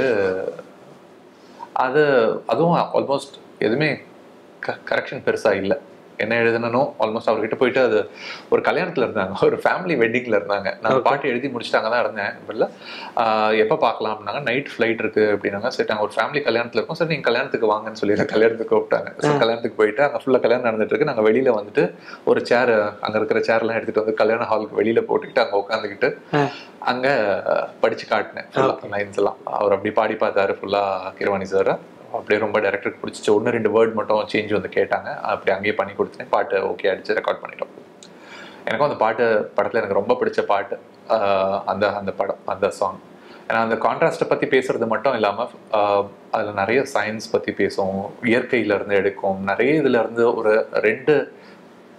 அது அதுவும் ஆல்மோஸ்ட் எதுவுமே க கரெக்ஷன் பெருசாக இல்லை என்ன எழுதணும் ஆல்மோஸ்ட் அவர்கிட்ட போயிட்டு அது ஒரு கல்யாணத்தில் இருந்தாங்க ஒரு ஃபேமிலி வெட்டிங்கில் இருந்தாங்க நான் பாட்டு எழுதி முடிச்சிட்டாங்க தான் இருந்தேன் இல்லை எப்போ பார்க்கலாம் அப்படின்னாங்க நைட் ஃப்ளைட் இருக்கு அப்படின்னாங்க சரி நாங்கள் ஒரு ஃபேமிலி கல்யாணத்தில் இருக்கோம் சரி நீங்கள் கல்யாணத்துக்கு வாங்கன்னு சொல்லி கல்யாணத்துக்கு கூப்பிட்டாங்க ஸோ கல்யாணத்துக்கு போயிட்டு அங்கே ஃபுல்லாக கல்யாணம் நடந்துட்டு இருக்கு நாங்கள் வெளியில் வந்துட்டு ஒரு சேர் அங்கே இருக்கிற சேர்லாம் எடுத்துகிட்டு வந்து கல்யாண ஹாலுக்கு வெளியில் போட்டுக்கிட்டு அங்கே உட்காந்துக்கிட்டு அங்கே படிச்சு காட்டினேன் லைன்ஸ் எல்லாம் அவர் அப்படி பாடி பார்த்தாரு ஃபுல்லாக கிரவாணி சார் அப்படியே ரொம்ப டேரக்டருக்கு பிடிச்சிச்சு ஒன்று ரெண்டு வேர்ட் மட்டும் சேஞ்ச் வந்து கேட்டாங்க அப்படி அங்கேயே பண்ணி கொடுத்தேன் பாட்டு ஓகே அடிச்சு ரெக்கார்ட் பண்ணிட்டோம் எனக்கும் அந்த பாட்டு படத்தில் எனக்கு ரொம்ப பிடிச்ச பாட்டு ஆஹ் அந்த அந்த படம் அந்த சாங் ஏன்னா அந்த கான்ட்ராஸ்ட்டை பற்றி பேசுறது மட்டும் இல்லாமல் அதில் நிறைய சயின்ஸ் பற்றி பேசும் இயற்கையில இருந்து எடுக்கும் நிறைய இதுல இருந்து ஒரு ரெண்டு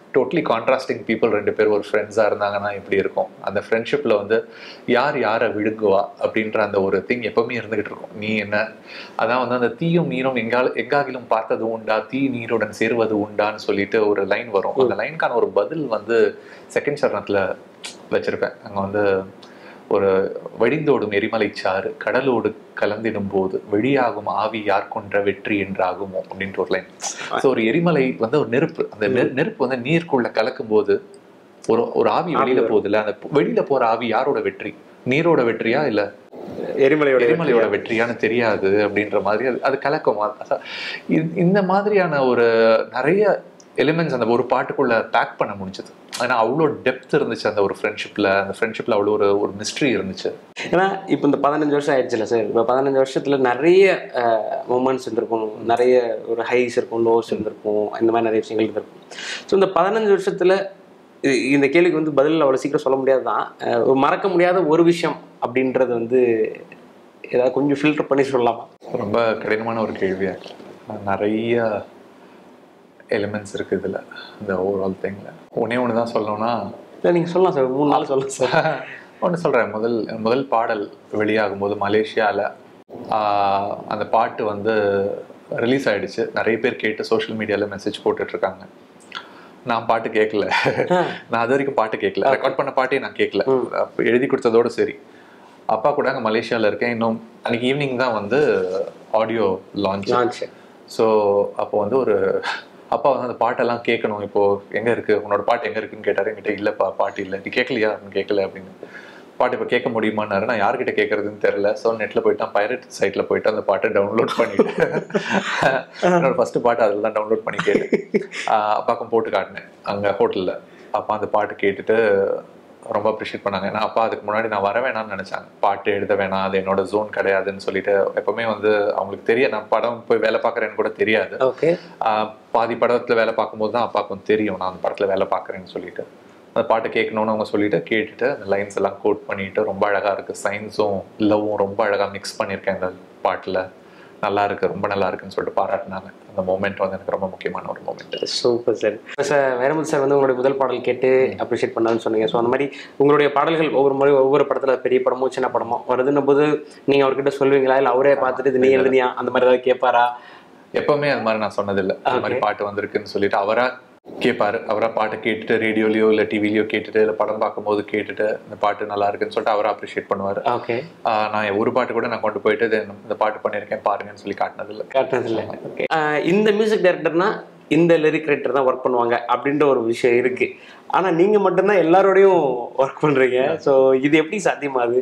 டோட்டலி கான்ட்ராஸ்டிங் பீப்புள் ரெண்டு பேர் ஒரு ஃப்ரெண்ட்ஸாக இருந்தாங்கன்னா எப்படி இருக்கும் அந்த ஃப்ரெண்ட்ஷிப்பில் வந்து யார் யாரை விழுங்குவா அப்படின்ற அந்த ஒரு திங் எப்பவுமே இருந்துகிட்டு இருக்கும் நீ என்ன அதான் வந்து அந்த தீயும் நீரும் எங்கால் எங்காகிலும் பார்த்தது உண்டா தீ நீருடன் சேருவது உண்டான்னு சொல்லிட்டு ஒரு லைன் வரும் அந்த லைனுக்கான ஒரு பதில் வந்து செகண்ட் சரணத்தில் வச்சிருப்பேன் அங்கே வந்து ஒரு வடிந்தோடும் எரிமலை சாறு கடலோடு கலந்திடும் போது வெளியாகும் ஆவி யார் கொன்ற வெற்றி என்றாகுமோ அப்படின்ற ஒரு லைன் ஸோ ஒரு எரிமலை வந்து ஒரு நெருப்பு அந்த நெ- நெருப்பு வந்து நீருக்குள்ள கலக்கும் போது ஒரு ஒரு ஆவி வெளியில போகுதுல்ல அந்த வெளியில போற ஆவி யாரோட வெற்றி நீரோட வெற்றியா இல்ல எரிமலையோட எரிமலையோட வெற்றியான்னு தெரியாது அப்படின்ற மாதிரி அது- அது கலக்கும் அது- அதான் இந்த- இந்த மாதிரியான ஒரு நிறைய எலிமெண்ட்ஸ் அந்த ஒரு பாட்டுக்குள்ள பேக் பண்ண முடிஞ்சது ஏன்னா அவ்வளோ டெப்த் இருந்துச்சு அந்த ஒரு ஃப்ரெண்ட்ஷிப்ல அந்த ஃப்ரெண்ட்ஷிப்ல அவ்வளோ ஒரு ஒரு மிஸ்ட்ரி இருந்துச்சு ஏன்னா இப்போ இந்த பதினஞ்சு வருஷம் ஆயிடுச்சுல சார் இப்போ பதினஞ்சு வருஷத்துல நிறைய மூமெண்ட்ஸ் இருந்திருக்கும் நிறைய ஒரு ஹைஸ் இருக்கும் லோஸ் இருந்திருக்கும் இந்த மாதிரி நிறைய விஷயங்கள் இருந்திருக்கும் ஸோ இந்த பதினஞ்சு வருஷத்துல இ- இந்த கேள்விக்கு வந்து பதில் அவ்வளோ சீக்கிரம் சொல்ல முடியாது தான் அஹ், ஒரு மறக்க முடியாத ஒரு விஷயம் அப்படின்றது வந்து ஏதாவது கொஞ்சம் ஃபில்டர் பண்ணி சொல்லலாமா ரொம்ப கடினமான ஒரு கேள்வியா இருக்கு நிறைய எலிமெண்ட்ஸ் இருக்கு இதுல இந்த ஓவரால் திங்ல ஒன்னே ஒன்று தான் சொல்லணும்னா இல்லை நீங்கள் சொல்லலாம் சார் மூணு நாள் சொல்லலாம் சார் ஒன்று சொல்கிறேன் முதல் முதல் பாடல் வெளியாகும் போது மலேசியாவில் அந்த பாட்டு வந்து ரிலீஸ் ஆயிடுச்சு நிறைய பேர் கேட்டு சோஷியல் மீடியாவில் மெசேஜ் போட்டுட்ருக்காங்க நான் பாட்டு கேட்கல நான் அது வரைக்கும் பாட்டு கேட்கல ரெக்கார்ட் பண்ண பாட்டே நான் கேட்கல அப்ப எழுதி கொடுத்ததோட சரி அப்பா கூட அங்கே மலேசியாவில் இருக்கேன் இன்னும் அன்னைக்கு ஈவினிங் தான் வந்து ஆடியோ லான்ச் லான்ச் ஸோ அப்போ வந்து ஒரு அப்பா வந்து அந்த பாட்டெல்லாம் கேட்கணும் இப்போ எங்க இருக்கு உன்னோட பாட்டு எங்க இருக்குன்னு கேட்டாரு என்கிட்ட இல்லப்பா பாட்டு இல்லை நீ கேட்கலையா அப்படின்னு கேட்கல அப்படின்னு பாட்டு இப்போ கேட்க முடியுமான்னாரு நான் யார்கிட்ட கேட்கறதுன்னு தெரியல ஸோ நெட்ல போயிட்டு நான் பைரட் சைட்ல போயிட்டு அந்த பாட்டை டவுன்லோட் பண்ணிட்டு என்னோட ஃபர்ஸ்ட் பாட்டு அதில் தான் டவுன்லோட் பண்ணி கேட்டு ஆஹ் அப்பாக்கும் போட்டு காட்டினேன் அங்க ஹோட்டல்ல அப்பா அந்த பாட்டு கேட்டுட்டு ரொம்ப அப்ரிஷியேட் பண்ணாங்க ஏன்னா அப்பா அதுக்கு முன்னாடி நான் வர வேணாம்னு நினைச்சாங்க பாட்டு எழுத வேணாம் அது என்னோட ஜோன் கிடையாதுன்னு சொல்லிட்டு எப்பவுமே வந்து அவங்களுக்கு தெரியும் நான் படம் போய் வேலை பார்க்குறேன்னு கூட தெரியாது ஓகே ஆஹ் பாதி படத்துல வேலை பார்க்கும்போது தான் அப்பாவுக்கும் தெரியும் நான் அந்த படத்துல வேலை பார்க்குறேன்னு சொல்லிட்டு அந்த பாட்டை கேட்கணும்னு அவங்க சொல்லிட்டு கேட்டுட்டு அந்த லைன்ஸ் எல்லாம் கோட் பண்ணிட்டு ரொம்ப அழகா இருக்கு சயின்ஸும் லவ்வும் ரொம்ப அழகா மிக்ஸ் பண்ணியிருக்கேன் இந்த பாட்டுல நல்லா இருக்கு ரொம்ப நல்லா இருக்குன்னு சொல்லிட்டு பாராட்டினாங்க அந்த மூமெண்ட் வந்து எனக்கு ரொம்ப முக்கியமான ஒரு moment super sir sir Vairamuthu sir வந்து உங்களுடைய முதல் பாடல் கேட்டு அப்ரிஷியேட் பண்ணான்னு சொன்னீங்க ஸோ அந்த மாதிரி உங்களுடைய பாடல்கள் ஒவ்வொரு முறை ஒவ்வொரு படத்துல பெரிய படமோ சின்ன படமோ வருதுன்னும் போது நீங்க அவர்கிட்ட சொல்லுவீங்களா இல்லை அவரே பார்த்துட்டு இது நீ எழுதுனியா அந்த மாதிரி ஏதாவது கேட்பாரா எப்பவுமே அது மாதிரி நான் சொன்னதில்லை அந்த மாதிரி பாட்டு வந்திருக்குன்னு சொல்லிட்டு அவரா கேட்பாரு அவரா பாட்டை கேட்டுட்டு ரேடியோலயோ இல்ல டிவிலயோ கேட்டுட்டு இல்ல படம் பார்க்கும்போது கேட்டுட்டு இந்த பாட்டு நல்லா இருக்குன்னு சொல்லிட்டு அவரை அப்ரிஷியேட் பண்ணுவாரு ஓகே ஆஹ் நான் ஒரு பாட்டு கூட நான் கொண்டு போயிட்டு இது இந்த பாட்டு பண்ணியிருக்கேன் பாருங்கன்னு சொல்லி காட்டினதில்லை காட்டினதில்ல ஓகே இந்த மியூசிக் டைரக்டர்னா இந்த லிரிக் ரைட்டர் தான் ஒர்க் பண்ணுவாங்க அப்படின்ற ஒரு விஷயம் இருக்கு ஆனா நீங்க மட்டும்தான் எல்லாரோடையும் ஒர்க் பண்றீங்க ஸோ இது எப்படி சாத்தியமாகுது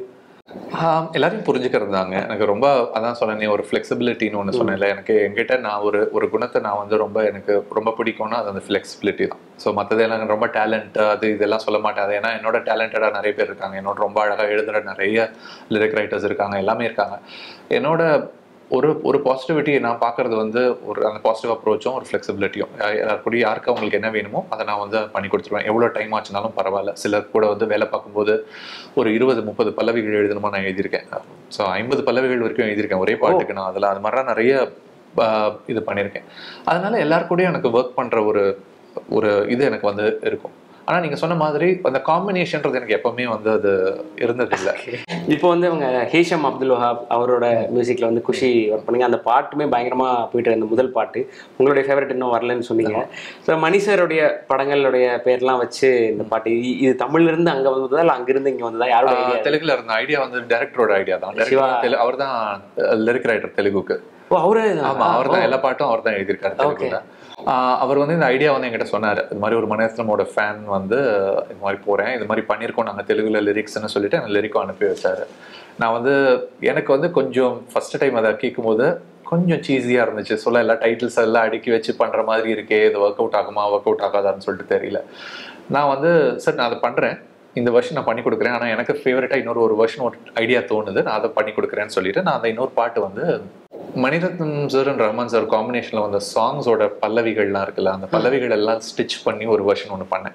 ஆஹ் எல்லாரையும் புரிஞ்சுக்கிறது தாங்க எனக்கு ரொம்ப அதான் சொன்னேன் ஒரு ஃப்ளெக்சிபிலிட்டின்னு ஒன்று சொன்னேன்ல எனக்கு என்கிட்ட நான் ஒரு ஒரு குணத்தை நான் வந்து ரொம்ப எனக்கு ரொம்ப பிடிக்கும்னா அது அந்த ஃப்ளெக்சிபிலிட்டி தான் ஸோ மற்றது எல்லாம் ரொம்ப டேலண்ட் அது இதெல்லாம் சொல்ல மாட்டேன் அது ஏன்னா என்னோட டேலண்டடாக நிறைய பேர் இருக்காங்க என்னோட ரொம்ப அழகாக எழுதுகிற நிறைய லிரிக் ரைட்டர்ஸ் இருக்காங்க எல்லாமே இருக்காங்க என்னோட ஒரு ஒரு பாசிட்டிவிட்டி நான் பார்க்கறது வந்து ஒரு அந்த பாசிட்டிவ் அப்ரோச்சும் ஒரு ஃப்ளெக்சிபிலிட்டியும் எல்லாருக்கூடிய யாருக்கு அவங்களுக்கு என்ன வேணுமோ அதை நான் வந்து பண்ணி கொடுத்துருவேன் எவ்வளோ டைம் ஆச்சுனாலும் பரவாயில்ல சிலர் கூட வந்து வேலை பார்க்கும்போது ஒரு இருபது முப்பது பல்லவிகள் எழுதணுமா நான் எழுதியிருக்கேன் ஸோ ஐம்பது பல்லவிகள் வரைக்கும் எழுதியிருக்கேன் ஒரே பாட்டுக்கு நான் அதில் அது மாதிரிலாம் நிறைய ஆஹ், இது பண்ணியிருக்கேன் அதனால எல்லாரு கூடயும் எனக்கு ஒர்க் பண்ணுற ஒரு ஒரு இது எனக்கு வந்து இருக்கும் ஆனால் நீங்கள் சொன்ன மாதிரி அந்த காம்பினேஷன்றது எனக்கு எப்பவுமே வந்து அது இருந்ததில்லை இப்போ வந்து அவங்க ஹேஷம் அப்துல் வஹாப் அவரோட மியூசிக்ல வந்து குஷி ஒர்க் பண்ணீங்க அந்த பாட்டுமே பயங்கரமா போயிட்டு இருந்த முதல் பாட்டு உங்களுடைய ஃபேவரட் இன்னும் வரலன்னு சொன்னீங்க ஸோ மணி சாருடைய படங்களுடைய பேர்லாம் வச்சு இந்த பாட்டு இ- இது தமிழ்ல இருந்து அங்க வந்ததா இல்லை அங்கிருந்து இங்க வந்ததா யாரோட idea? தெலுங்குல இருந்த ஐடியா வந்து டைரக்டரோட ஐடியா தான் சிவா. அவர் தான் லிரிக் ரைட்டர் தெலுங்குக்கு ஓ அவரே ஆமா அவர் தான் எல்லா பாட்டும் அவர் தான் எழுதியிருக்காரு தெலுங்குல ஆஹ் அவர் வந்து இந்த ஐடியா வந்து என்கிட்ட சொன்னாரு இது மாதிரி ஒரு மணிரத்னமோட ஃபேன் வந்து இது மாதிரி போறேன் இது மாதிரி பண்ணியிருக்கோம் நாங்க தெலுங்குல லிரிக்ஸ்னு சொல்லிட்டு எனக்கு லிரிக்கும் அனுப்பி வச்சாரு நான் வந்து எனக்கு வந்து கொஞ்சம் ஃபர்ஸ்ட் டைம் அதை கேட்கும்போது கொஞ்சம் சீஸியா இருந்துச்சு சொல்ல எல்லா டைட்டில்ஸ் எல்லாம் அடுக்கி வச்சு பண்ற மாதிரி இருக்கே இது ஒர்க் அவுட் ஆகுமா ஒர்க் அவுட் ஆகாதான்னு சொல்லிட்டு தெரியல நான் வந்து சார் நான் அதை பண்றேன் இந்த வருஷன் நான் பண்ணி கொடுக்குறேன் ஆனால் எனக்கு ஃபேவரட்டாக இன்னொரு ஒரு வருஷன் ஒரு ஐடியா தோணுது நான் அதை பண்ணி கொடுக்குறேன்னு சொல்லிட்டு நான் அந்த இன்னொரு பாட்டு வந்து Maniratnam sir and Rahman sir காம்பினேஷனில் வந்த சாங்ஸோட பல்லவிகள்லாம் இருக்குல்ல அந்த பல்லவிகள் எல்லாம் ஸ்டிச் பண்ணி ஒரு வருஷன் ஒன்று பண்ணேன்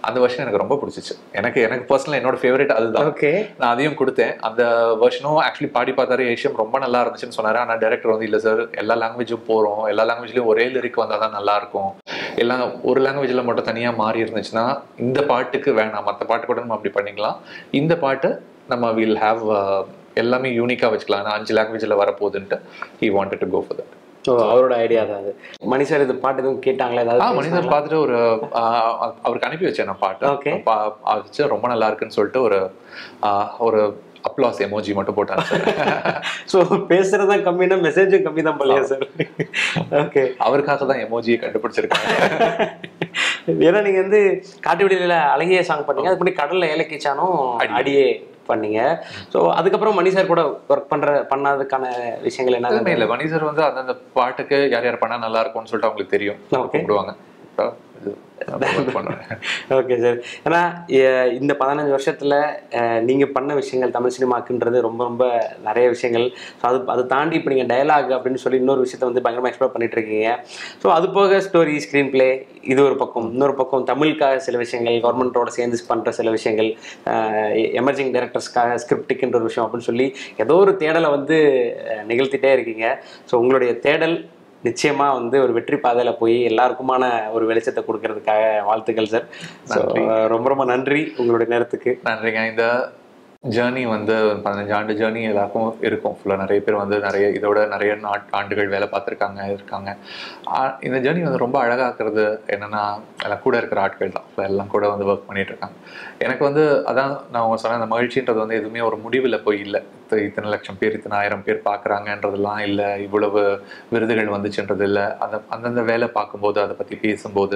அந்த வருஷன் எனக்கு ரொம்ப பிடிச்சிச்சு எனக்கு எனக்கு பர்சனலாக என்னோட ஃபேவரட் அதுதான் ஓகே நான் அதையும் கொடுத்தேன் அந்த வருஷனும் ஆக்சுவலி பாடி பார்த்தாரு ஏஷியம் ரொம்ப நல்லா இருந்துச்சுன்னு சொன்னாரு ஆனா டேரக்டர் வந்து இல்ல சார் எல்லா லாங்குவேஜும் போறோம் எல்லா லாங்குவேஜ்லயும் ஒரே லிரிக் வந்தா தான் நல்லா இருக்கும் எல்லாம் ஒரு லாங்குவேஜ்ல மட்டும் தனியா மாறி இருந்துச்சுன்னா இந்த பாட்டுக்கு வேணாம் மற்ற பாட்டு கூட நம்ம அப்படி பண்ணிக்கலாம் இந்த பாட்டு நம்ம வில் ஹாவ் எல்லாமே யூனிக்கா வச்சுக்கலாம் ஆனா அஞ்சு லாங்குவேஜ்ல வரப்போகுதுன்ட்டு he wanted to go for that so அவரோட ஐடியா தான் அது மணி சார் இது பாட்டு எதுவும் கேட்டாங்களா ஆ ஏதாவது மனிதர் பார்த்துட்டு ஒரு ஆ, அவருக்கு அனுப்பி வச்சேன் நான் பாட்டு Okay. பா- அது வச்சு ரொம்ப நல்லா இருக்குன்னு சொல்லிட்டு ஒரு ஆ, ஒரு அப்ளாஸ் எமோஜி மட்டும் போட்டாங்க சார் ஸோ பேசுறது தான் கம்மினா மெசேஜும் கம்மி தான் போலையா சார் ஓகே அவருக்காக தான் எமோஜியை கண்டுபிடிச்சிருக்காங்க ஏன்னா நீங்க வந்து காட்டு விடியல அழகிய சாங் பண்ணீங்க அதுக்கு முன்னாடி கடல்ல ஏலக்கிச்சானும் அடியே பண்ணீங்க ஸோ அதுக்கப்புறம் மணி சார் கூட ஒர்க் பண்ற பண்ணதுக்கான விஷயங்கள் என்ன எதுவுமே இல்லை மணிசர் வந்து அந்தந்த பாட்டுக்கு யார் யார் பண்ணா நல்லா இருக்கும்னு சொல்லிட்டு அவங்களுக்கு தெரியும் Okay. கூப்பிடுவாங்க அப்புறம் இது நம்ம work பண்ணுவேன் ஓகே சார் ஏன்னா எ- இந்த பதினஞ்சு வருஷத்துல அஹ், நீங்க பண்ண விஷயங்கள் தமிழ் சினிமாக்குன்றது ரொம்ப ரொம்ப நிறைய விஷயங்கள் ஸோ அது அதை தாண்டி இப்போ நீங்க டயலாக் அப்படின்னு சொல்லி இன்னொரு விஷயத்த வந்து பயங்கரமா எக்ஸ்ப்ளோர் பண்ணிட்டு இருக்கீங்க ஸோ அது போக ஸ்டோரி ஸ்க்ரீன் பிளே இது ஒரு பக்கம் இன்னொரு பக்கம் தமிழுக்காக சில விஷயங்கள் கவர்மெண்ட்டோட சேர்ந்து பண்ற சில விஷயங்கள் எமர்ஜிங் டைரக்டர்ஸ்க்காக ஸ்கிரிப்டுக்குன்ற ஒரு விஷயம் அப்படின்னு சொல்லி ஏதோ ஒரு தேடலை வந்து அஹ், நிகழ்த்திட்டே இருக்கீங்க ஸோ உங்களுடைய தேடல் நிச்சயமா வந்து ஒரு வெற்றி பாதையில போய் எல்லாருக்குமான ஒரு வெளிச்சத்தை கொடுக்கறதுக்காக வாழ்த்துக்கள் சார் So, ரொம்ப ரொம்ப நன்றி உங்களுடைய நேரத்துக்கு நன்றிங்க இந்த ஜேர்னி வந்து பதினஞ்சு ஆண்டு ஜேர்னி எல்லாருக்கும் இருக்கும் ஃபுல்லாக நிறைய பேர் வந்து நிறைய இதோட நிறைய நாட் ஆண்டுகள் வேலை பார்த்துருக்காங்க இருக்காங்க ஆ, இந்த ஜேர்னி வந்து ரொம்ப அழகாக்குறது என்னன்னா எல்லாம் கூட இருக்கிற ஆட்கள் தான் இப்ப எல்லாம் கூட வந்து ஒர்க் பண்ணிட்டு இருக்காங்க எனக்கு வந்து அதான் நான் உங்க சொன்ன அந்த மகிழ்ச்சின்றது வந்து எதுவுமே ஒரு முடிவில் போய் இல்லை இத்த- இத்தனை லட்சம் பேர் இத்தனை ஆயிரம் பேர் பார்க்குறாங்கன்றதெல்லாம் இல்லை இவ்வளவு விருதுகள் வந்துச்சுன்றது இல்லை அந்த அந்தந்த வேலை பார்க்கும்போது அதை பற்றி பேசும்போது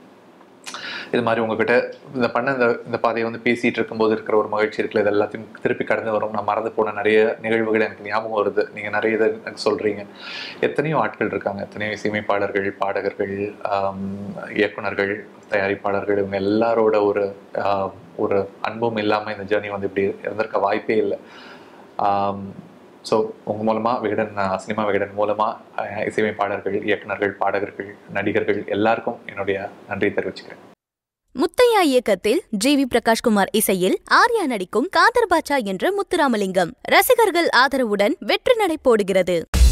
இது மாதிரி உங்ககிட்ட இந்த பண்ண இந்த இந்த பாதையை வந்து பேசிட்டு இருக்கும்போது இருக்கிற ஒரு மகிழ்ச்சி இருக்குல்ல இது எல்லாத்தையும் திருப்பி கடந்து வரும் நான் மறந்து போன நிறைய நிகழ்வுகள் எனக்கு ஞாபகம் வருது நீங்க நிறைய இதை எனக்கு சொல்றீங்க எத்தனையோ ஆட்கள் இருக்காங்க எத்தனையோ இசையமைப்பாளர்கள் பாடகர்கள் ஆம், இயக்குனர்கள் தயாரிப்பாளர்கள் இவங்க எல்லாரோட ஒரு ஆம், ஒரு அன்பும் இல்லாம இந்த ஜேர்னி வந்து இப்படி இருந்திருக்க வாய்ப்பே இல்லை ஸோ உங்க மூலமா விகடன் அஹ், சினிமா விகடன் மூலமா அஹ், இசையமைப்பாளர்கள் இயக்குனர்கள் பாடகர்கள் நடிகர்கள் எல்லாருக்கும் என்னுடைய நன்றி தெரிவிச்சுக்கிறேன் முத்தையா இயக்கத்தில் ஜி வி பிரகாஷ்குமார் இசையில் ஆர்யா நடிக்கும் காதர் பாட்சா என்ற முத்துராமலிங்கம் ரசிகர்கள் ஆதரவுடன் வெற்றி நடை போடுகிறது